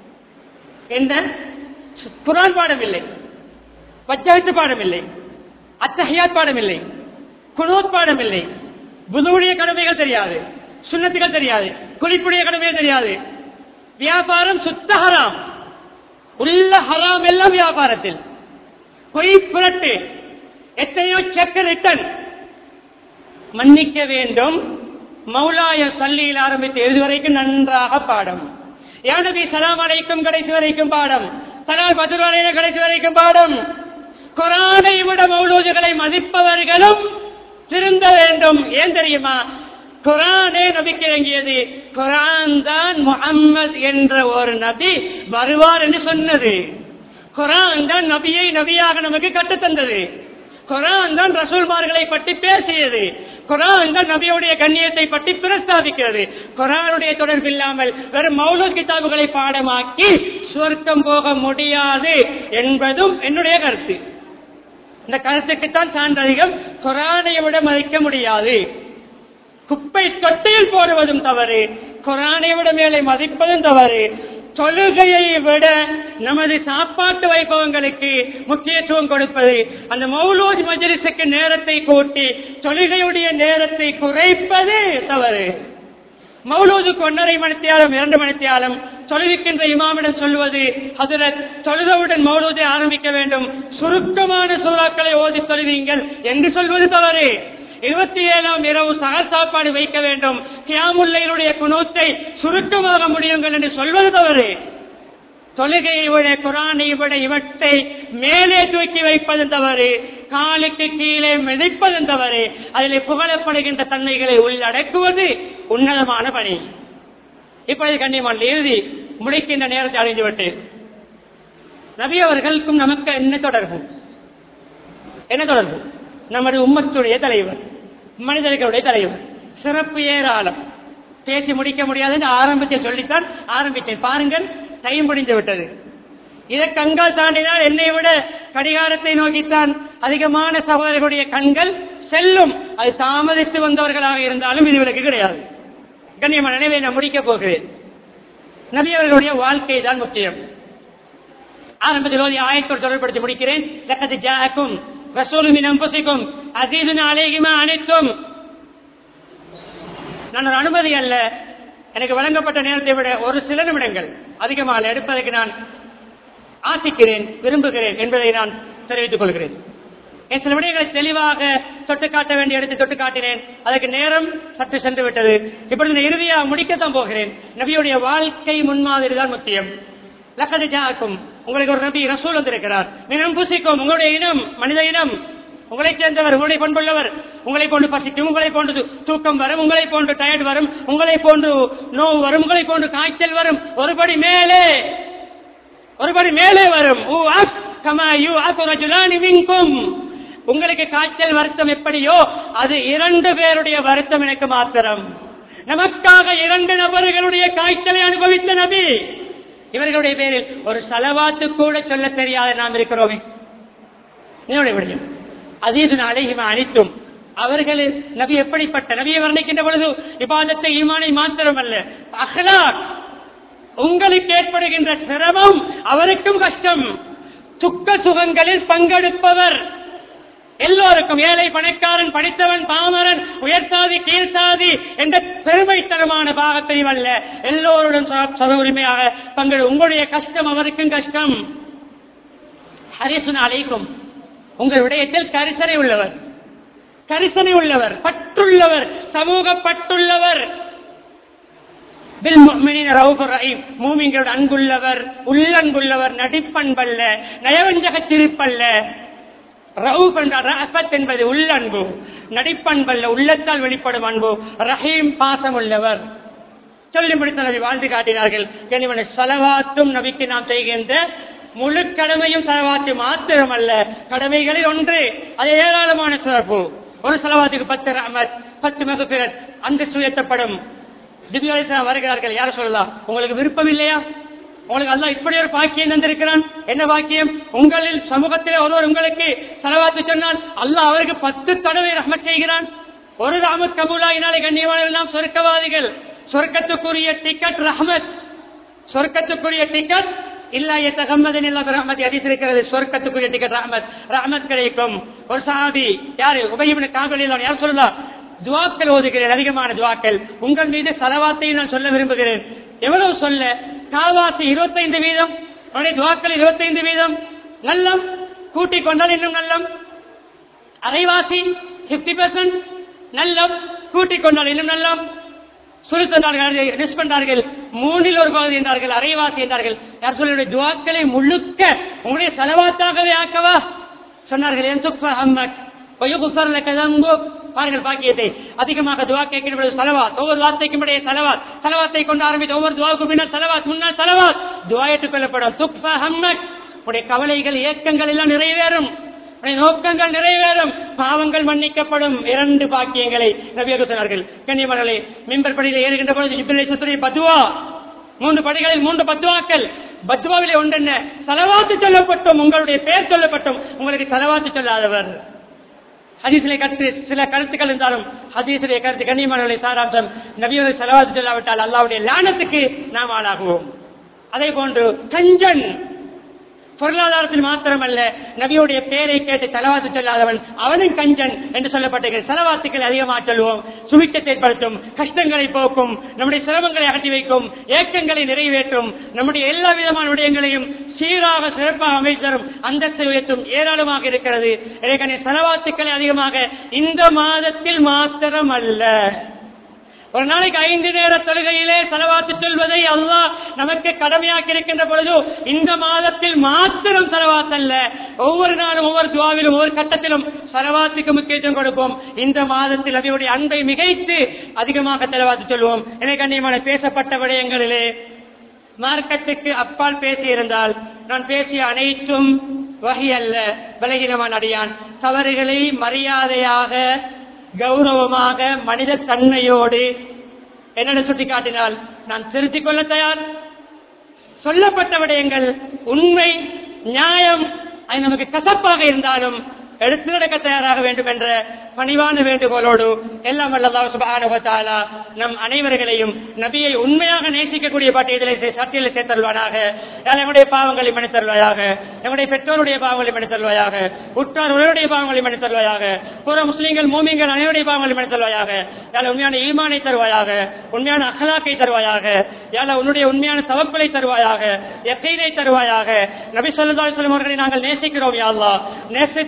என்ன குரான் பாடம் இல்லை பச்சாயத்து பாடம் இல்லை அத்தஹியாத் பாடம் இல்லை குனோத் பாடம் இல்லை புதுவுடைய கடமைகள் தெரியாது சுண்ணத்துகள் தெரியாது குளிப்புடைய கடமைகள் தெரியாது வியாபாரம் சுத்த ஹராம் உள்ள ஹராம் எல்லாம் வியாபாரத்தில் பொய் புரட்டு எத்தனையோ செக் ரிட்டன் மன்னிக்க வேண்டும் மௌலாய சல்லியில் ஆரம்பித்து எழுது வரைக்கும் நன்றாக பாடம் யானபி சலாம் அலைக்கும் கடைசி வரைக்கும் பாடம் சலால் பதில் வரையில கடைசி வரைக்கும் பாடம் குரானை விட மௌலூதுகளை மதிப்பவர்களும் திருந்த வேண்டும் ஏன் தெரியுமா குரானே நபிக்கு இறங்கியது குரான் தான் முகம்மது என்ற ஒரு நபி வருவார் என்று சொன்னது குரான் தான் நபியை நபியாக நமக்கு கற்றுத்தந்தது குரான் தான் ரசூல்மார்களை பற்றி பேசியது குரான் தான் நபியுடைய கண்ணியத்தை பற்றி பிரஸ்தாபிக்கிறது குரானுடைய தொடர்பு இல்லாமல் வெறும் மௌலூத் கிதாபுகளை பாடமாக்கி சுவர்க்கம் போக முடியாது என்பதும் என்னுடைய கருத்து இந்த கருத்துக்குத்தான் சான்றதிகம் குரானை விட மதிக்க முடியாது குப்பை தொட்டியில் போடுவதும் தவறு குரானை விட மேலே மதிப்பதும் தவறு தொழுகையை விட நமது சாப்பாட்டு வைபவங்களுக்கு முக்கியத்துவம் கொடுப்பது அந்த மௌலூத் மஜலிசுக்கு நேரத்தை கூட்டி தொழுகையுடைய நேரத்தை குறைப்பது தவறு மௌலூதுக்கு ஒன்றரை மணித்தியாலம் இரண்டு மணித்தியாலம் தொழுவிக்கின்ற இமாமிடம் சொல்வது ஹசரத் தொழுதவுடன் மௌலூதை ஆரம்பிக்க வேண்டும் சுருக்கமான சூறாக்களை ஓதி தொழுவீங்கள் என்று சொல்வது தவறு இருபத்தி ஏழாம் இரவு சகர் சாப்பாடு வைக்க வேண்டும் கியாமுல்லையினுடைய குணத்தை சுருக்கமாக முடியுங்கள் என்று சொல்வது தவறு தொழுகையை விட குரானை விட இவற்றை மேலே தூக்கி வைப்பது தவறு காலுக்கு கீழே மிதிப்பது தவறு அதில் புகழப்படுகின்ற தன்மைகளை உள்ளடக்குவது உன்னதமான பணி இப்பொழுது கண்ணியமான இறுதி முடிக்கின்ற நேரத்தை அடைந்து விட்டேன் நபி அவர்களுக்கும் நமக்கு என்ன தொடர்பு என்ன தொடர்பு நமது உம்மத்துடைய தலைவர் மனிதர்களுடைய தலைவர் சிறப்பு ஏராளம் பேசி முடிக்க முடியாது என்று ஆரம்பித்து சொல்லித்தான் ஆரம்பித்தேன் பாருங்கள் டைம் முடிந்து விட்டது இதை கண்கள் தாண்டினால் என்னை விட கடிகாரத்தை நோக்கித்தான் அதிகமான சகோதரர்களுடைய கண்கள் செல்லும் அது தாமதித்து வந்தவர்களாக இருந்தாலும் இது விலக்கு கிடையாது கண்ணியமான நினைவை நான் முடிக்கப் போகிறேன் நபி அவர்களுடைய வாழ்க்கை தான் முக்கியம் ஆரம்பத்தில் ஓதி ஆயத்தோடு தொடர்படுத்தி முடிக்கிறேன் லக்கத்து ஜாக்கும் ரசூலுமின் அம்புசிக்கும் அசீதுன் அலேகிமா அனைத்தும் நான் ஒரு அனுமதி அல்ல எனக்கு வழங்கப்பட்ட நேரத்தை விட ஒரு சில நிமிடங்கள் அதிகமாக எடுப்பதற்கு நான் ஆசிக்கிறேன் விரும்புகிறேன் என்பதை நான் தெரிவித்துக் கொள்கிறேன் என் சில விடயங்களை தெளிவாக தொட்டு காட்ட வேண்டிய இடத்தை தொட்டு காட்டினேன் அதற்கு நேரம் சற்று சென்று விட்டது இப்பொழுது நான் இறுதியாக முடிக்கத்தான் போகிறேன் நபியுடைய வாழ்க்கை முன்மாதிரி தான் முக்கியம் லக்கது ஜாக்கும் உங்களுக்கு ஒரு நபி ரசூல் வந்திருக்கிறார் மினம் புசிக்கும் உங்களுடைய இனம் மனித இனம் உங்களை சேர்ந்தவர் உங்களை பண்புள்ளவர் உங்களை போன்று பசிக்கும் உங்களை போன்று து- தூக்கம் வரும் உங்களை போன்று டயர்ட் வரும் உங்களை போன்று நோவு வரும் உங்களை போன்று காய்ச்சல் வரும் ஒருபடி மேலே ஒருபடி மேலே வரும் ஊ அக் கமா யூ அக் ரஜுலானி மின்கும். உங்களுக்கு காய்ச்சல் வருத்தம் எப்படியோ அது இரண்டு பேருடைய வருத்தம் எனக்கு மாத்திரம் நமக்காக இரண்டு நபர்களுடைய காய்ச்சலை அனுபவித்த நபி இவர்களுடைய பேரில் ஒரு சலவாத்து கூட சொல்ல தெரியாத நாம் இருக்கிறோமே என்னுடைய விடயம் அதீது அலைஹிம அனைத்தும் அவர்கள் நபி எப்படிப்பட்ட நபியை வர்ணிக்கின்ற பொழுது இபாதத்தை ஈமானை மாத்திரம் அல்ல அஹ்லாக் உங்களுக்கு ஏற்படுகின்ற சிரமம் அவருக்கும் கஷ்டம் துக்க சுகங்களில் பங்கெடுப்பவர் எல்லோருக்கும் ஏழை பணக்காரன் படித்தவன் பாமரன் உயர்சாதி கீழ்சாதி என்ற பெருமைத்தனமான பாகத்தையும் அல்ல எல்லோருடன் ச- சம உரிமையாக பங்கெடு உங்களுடைய கஷ்டம் அவருக்கும் கஷ்டம் ஹரிசுன் அழைக்கும் உங்கள் விடயத்தில் கரிசனை உள்ளவர் கரிசனை உள்ளவர் பற்றுள்ளவர் சமூக பற்றுள்ளவர் பில்முஃமினீன ரவுஃபுர் ரஹீம். மூமின்களோட அன்புள்ளவர் உள்ளன்புள்ளவர் நடிப்பண்பல்ல நயவஞ்சக சிரிப்பல்ல ரவுப் என்ற ரஃபத் என்பது உள்ளன்பு நடிப்பண்பல்ல உள்ளத்தால் வெளிப்படும் அன்பு ரஹீம் பாசம் உள்ளவர் சொல்லி முடித்த நபி வாழ்ந்து காட்டினார்கள் கனிமனை சலவாத்தும் நபிக்கு நாம் செய்கின்ற முழு கடமையும் சலவாத்து மாத்திரமல்ல கடமைகளில் ஒன்று அது ஏராளமான சிறப்பு ஒரு சலவாத்துக்கு பத்து ரஹமத் பத்து மகபிரத் அந்த சுயத்தப்படும் திவ்யாலிசனம் வருகிறார்கள் யார சொல்லலாம் உங்களுக்கு விருப்பம் இல்லையா உங்களுக்கு அல்லாஹ் இப்படி ஒரு பாக்கியம் தந்திருக்கிறான் என்ன பாக்கியம் உங்களில் சமூகத்தில் ஒருவர் உங்களுக்கு செலவாத்து சொன்னால் அல்லாஹ் அவருக்கு பத்து தடவை ரஹ்மத் செய்கிறான் ஒரு ரஹமத் கபூலாகினாலே கண்ணியமான எல்லாம் சொர்க்கவாதிகள் சொர்க்கத்துக்குரிய டிக்கெட் ரஹமத் சொர்க்கத்துக்குரிய டிக்கெட் இல்ல எத்தகம்மதன் இல்ல ரஹமத் அதிஸ் இருக்கிறது சொர்க்கத்துக்குரிய டிக்கெட் ரஹமத் ரஹமத் கிடைக்கும் ஒரு சாதி யாரு உபயமின் காவலில் யார் சொல்லலாம் துவாக்கள் ஓதுகிறேன் அதிகமான துவாக்கள் உங்கள் மீது சலவாத்தையும் நான் சொல்ல விரும்புகிறேன் எவ்வளவு சொல்ல காவாசி இருபத்தைந்து வீதம் அவருடைய துவாக்கள் இருபத்தைந்து வீதம் நல்லம் கூட்டிக் கொண்டால் இன்னும் நல்லம் அரைவாசி பிப்டி பெர்சன்ட் நல்லம் கூட்டிக் கொண்டால் இன்னும் நல்லம் சுருத்தார்கள் பண்ணார்கள் மூணில் ஒரு பகுதி என்றார்கள் அரைவாசி என்றார்கள் யார் சொல்லுடைய துவாக்களை முழுக்க உங்களுடைய செலவாத்தாகவே ஆக்கவா சொன்னார்கள் என் சுப்ப அம்மக் வயுகுசர்ல கதம்பு பாருங்கள் பாக்கியத்தை அதிகமாக துவா கேட்கிற செலவாத் ஒவ்வொரு வார்த்தைக்கும் இடையே செலவாத் செலவாத்தை கொண்டு ஆரம்பித்து ஒவ்வொரு துவாவுக்கும் பின்னர் செலவாத் முன்னால் செலவாத் துவா ஏற்றுக்கொள்ளப்படும் துப்ப ஹம்மக் உடைய கவலைகள் ஏக்கங்கள் எல்லாம் நிறைவேறும் உடைய நோக்கங்கள் நிறைவேறும் பாவங்கள் மன்னிக்கப்படும் இரண்டு பாக்கியங்களை நபியாக சொன்னார்கள் கண்ணியமர்களே மிம்பர் படியில் ஏறுகின்ற பொழுது இப்ரேசத்துடைய பத்துவா மூன்று படிகளில் மூன்று பத்துவாக்கள் பத்துவாவிலே ஒன்றென்ன செலவாத்து சொல்லப்பட்டும் உங்களுடைய பெயர் சொல்லப்பட்டும் உங்களுக்கு செலவாத்து சொல்லாதவர் ஹதீசிலே கருத்து சில கருத்துக்கள் இருந்தாலும் ஹதீசிலே கருத்து கண்ணியமானவர்களை சாராம்சம் நபியோட செலவாத்து சொல்லாவிட்டால் அல்லாவுடைய லானத்துக்கு நாம் ஆளாகுவோம் அதே போன்று கஞ்சன் பொருளாதாரத்தில் மாத்திரமல்ல நபியுடைய பெயரை கேட்டு செலவாத்து சொல்லாதவன் அவனும் கஞ்சன் என்று சொல்லப்பட்டிருக்கிற செலவாத்துக்கள் அதிகமாக சொல்லுவோம் சுமிச்சத்தை ஏற்படுத்தும் கஷ்டங்களை போக்கும் நம்முடைய சிரமங்களை அகற்றி வைக்கும் ஏக்கங்களை நிறைவேற்றும் நம்முடைய எல்லா விதமான விடயங்களையும் சீராக சிறப்பாக அமைத்தரும் அந்தஸ்து உயர்த்தும் ஏராளமாக இருக்கிறது எனவே செலவாத்துக்களை அதிகமாக இந்த மாதத்தில் மாத்திரம் அல்ல ஒரு நாளைக்கு ஐந்து நேர தொழுகையிலே செலவாத்து சொல்வதை அல்லாஹ் நமக்கு கடமையாக்கி இருக்கின்ற பொழுது இந்த மாதத்தில் மாத்திரம் செலவாத்தல்ல ஒவ்வொரு நாளும் ஒவ்வொரு துவாவிலும் ஒவ்வொரு கட்டத்திலும் செலவாத்துக்கு முக்கியத்துவம் கொடுப்போம் இந்த மாதத்தில் அவையுடைய அன்பை மிகைத்து அதிகமாக செலவாத்து சொல்வோம் எனவே கண்ணியமான பேசப்பட்ட விடயங்களிலே மார்க்கத்துக்கு அப்பால் பேசியிருந்தால் நான் பேசிய அனைத்தும் வகை அல்ல பலகீனமான அடியான் தவறுகளை மரியாதையாக கௌரவமாக மனித தன்மையோடு என்னென்ன சுட்டி காட்டினால் நான் திருத்திக் கொள்ள தயார் சொல்லப்பட்ட விடயங்கள் உண்மை நியாயம் அது நமக்கு கசப்பாக இருந்தாலும் எடுத்து நடக்க தயாராக வேண்டும் என்ற பணிவான வேண்டுகோளோடு எல்லாம் வல்லல்லாஹு சுப்ஹானஹு வ தஆலா நம் அனைவர்களையும் நபியை உண்மையாக நேசிக்கக்கூடிய பட்டியலை சட்டியலை சேர்த்தருள்வானாக யாழ் நம்முடைய பாவங்களை மன்னித்தருள்வாயாக நம்முடைய பெற்றோருடைய பாவங்களை மன்னித்தருள்வாயாக உற்றார் உறவுடைய பாவங்களை மன்னித்தருள்வாயாக புற முஸ்லீம்கள் மூமிங்கள் அனைவருடைய பாவங்களை மன்னித்தருள்வாயாக யாழ் உண்மையான ஈமானை தருவாயாக உண்மையான அகலாக்கை தருவாயாக யாழ் உன்னுடைய உண்மையான தவப்பலை தருவாயாக எக்கைனை தருவாயாக நபி ஸல்லல்லாஹு அலைஹி வஸல்லம் அவர்களை நாங்கள் நேசிக்கிறோம் யா அல்லாஹ் நேசி நேசி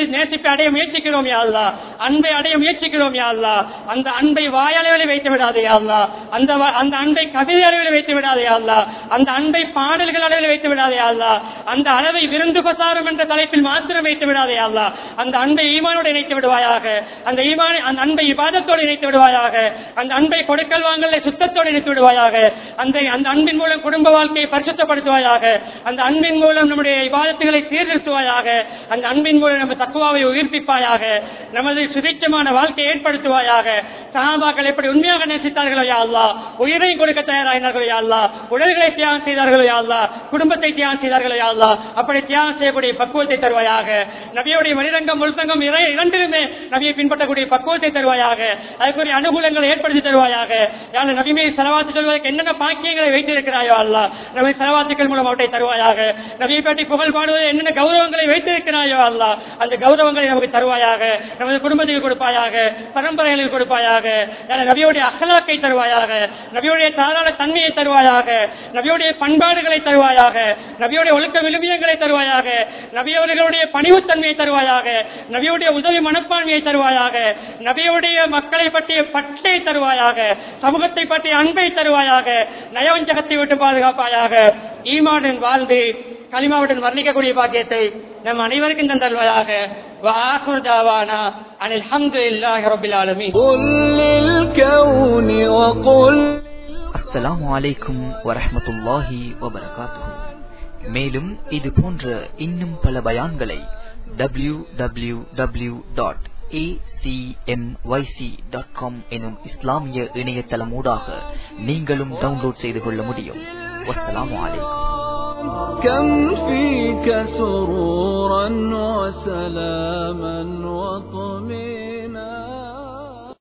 நேசிப்பை அடைய முயற்சிக்கிறோம் யா அல்லா அன்பை அடைய முயற்சிக்கிறோம் யா அல்லா அந்த அன்பை வாயளவில் வைத்து விடாதே யா அல்லா அந்த வ- அந்த அன்பை கவிதை அளவில் வைத்து விடாதே யா அல்லா அந்த அன்பை பாடல்கள் அளவில் வைத்து விடாதே யா அல்லா அந்த அளவை விருந்து பசாரம் என்ற தலைப்பில் மாத்திரம் வைத்து விடாதே யா அல்லா அந்த அன்பை ஈமானோடு இணைத்து விடுவாயாக அந்த ஈமான் அந்த அன்பை இபாதத்தோடு இணைத்து விடுவாயாக அந்த அன்பை கொடுக்கல் வாங்கலை சுத்தத்தோடு இணைத்து விடுவாயாக அந்த அந்த அன்பின் மூலம் குடும்ப வாழ்க்கையை பரிசுத்தப்படுத்துவாயாக அந்த அன்பின் மூலம் நம்முடைய இபாதத்துகளை சீர்திருத்துவாயாக அந்த அன்பின் மூலம் நம்ம தக்குவாவை உயிர்ப்பிப்பாயாக நமது சுதிச்சமான வாழ்க்கையை ஏற்படுத்துவாயாக சகாபாக்கள் எப்படி உண்மையாக நேசித்தார்களோ யா அல்லா உயிரை கொடுக்க தயாராகினார்களோ யா அல்லா உடல்களை தியாகம் செய்தார்களோ யா அல்லா குடும்பத்தை தியாகம் செய்தார்களோ யா அல்லா அப்படி தியாகம் செய்யக்கூடிய பக்குவத்தை தருவாயாக நபியுடைய மனிதங்கம் உள்தங்கம் இறை இரண்டிலுமே நபியை பின்பற்றக்கூடிய பக்குவத்தை தருவாயாக அதுக்குரிய அனுகூலங்களை ஏற்படுத்தி தருவாயாக யாரு நபி மீது செலவாத்து சொல்வதற்கு என்னென்ன பாக்கியங்களை வைத்திருக்கிறாயோ அல்லா நபி செலவாத்துக்கள் மூலம் அவற்றை தருவாயாக நபியை பற்றி புகழ் பாடுவது என்னென்ன கௌரவங்களை வைத்திருக்கிறாயோ அல்லா அந்த கௌரவங்களை நமக்கு தருவாயாக நமது குடும்பத்தில் கொடுப்பாயாக பரம்பரைகளில் கொடுப்பாயாக யாரு நபியுடைய அகலாக்கை தருவாயாக நபியுடைய தாராள தன்மையை தருவாயாக நபியுடைய பண்பாடுகளை தருவாயாக நபியுடைய ஒழுக்க விழுமியங்களை தருவாயாக நபியவர்களுடைய பணிவுத்தன்மையை தருவாயாக நபியுடைய உதவி மனப்பான்மையை தருவாயாக நபியுடைய மக்களை பற்றிய பற்றை தருவாயாக சமூகத்தை பற்றிய அன்பை தருவாயாக நயவஞ்சகத்தை விட்டு பாதுகாப்பாயாக ஈமானுடன் வாழ்ந்து களிமாவுடன் வர்ணிக்கக்கூடிய பாக்கியத்தை நம் அனைவருக்கும் தந்தல்வதாக வாக்குர் தாவானா அனில் ஹம்து இல்லாஹி ரபில் ஆலமீன் قل للكون وقل அஸ்ஸலாமு அலைக்கும் வரஹ்மத்துல்லாஹி வபரகாத்துஹு மேலும் இது போன்ற இன்னும் பல பயான்களை W W W dot dot com எனும் இஸ்லாமிய இணையதளமூடாக நீங்களும் டவுன்லோட் செய்து கொள்ள முடியும் வஸ்ஸலாமு அலைக்கும் كم فيك سرورا وسلاما وطمئنا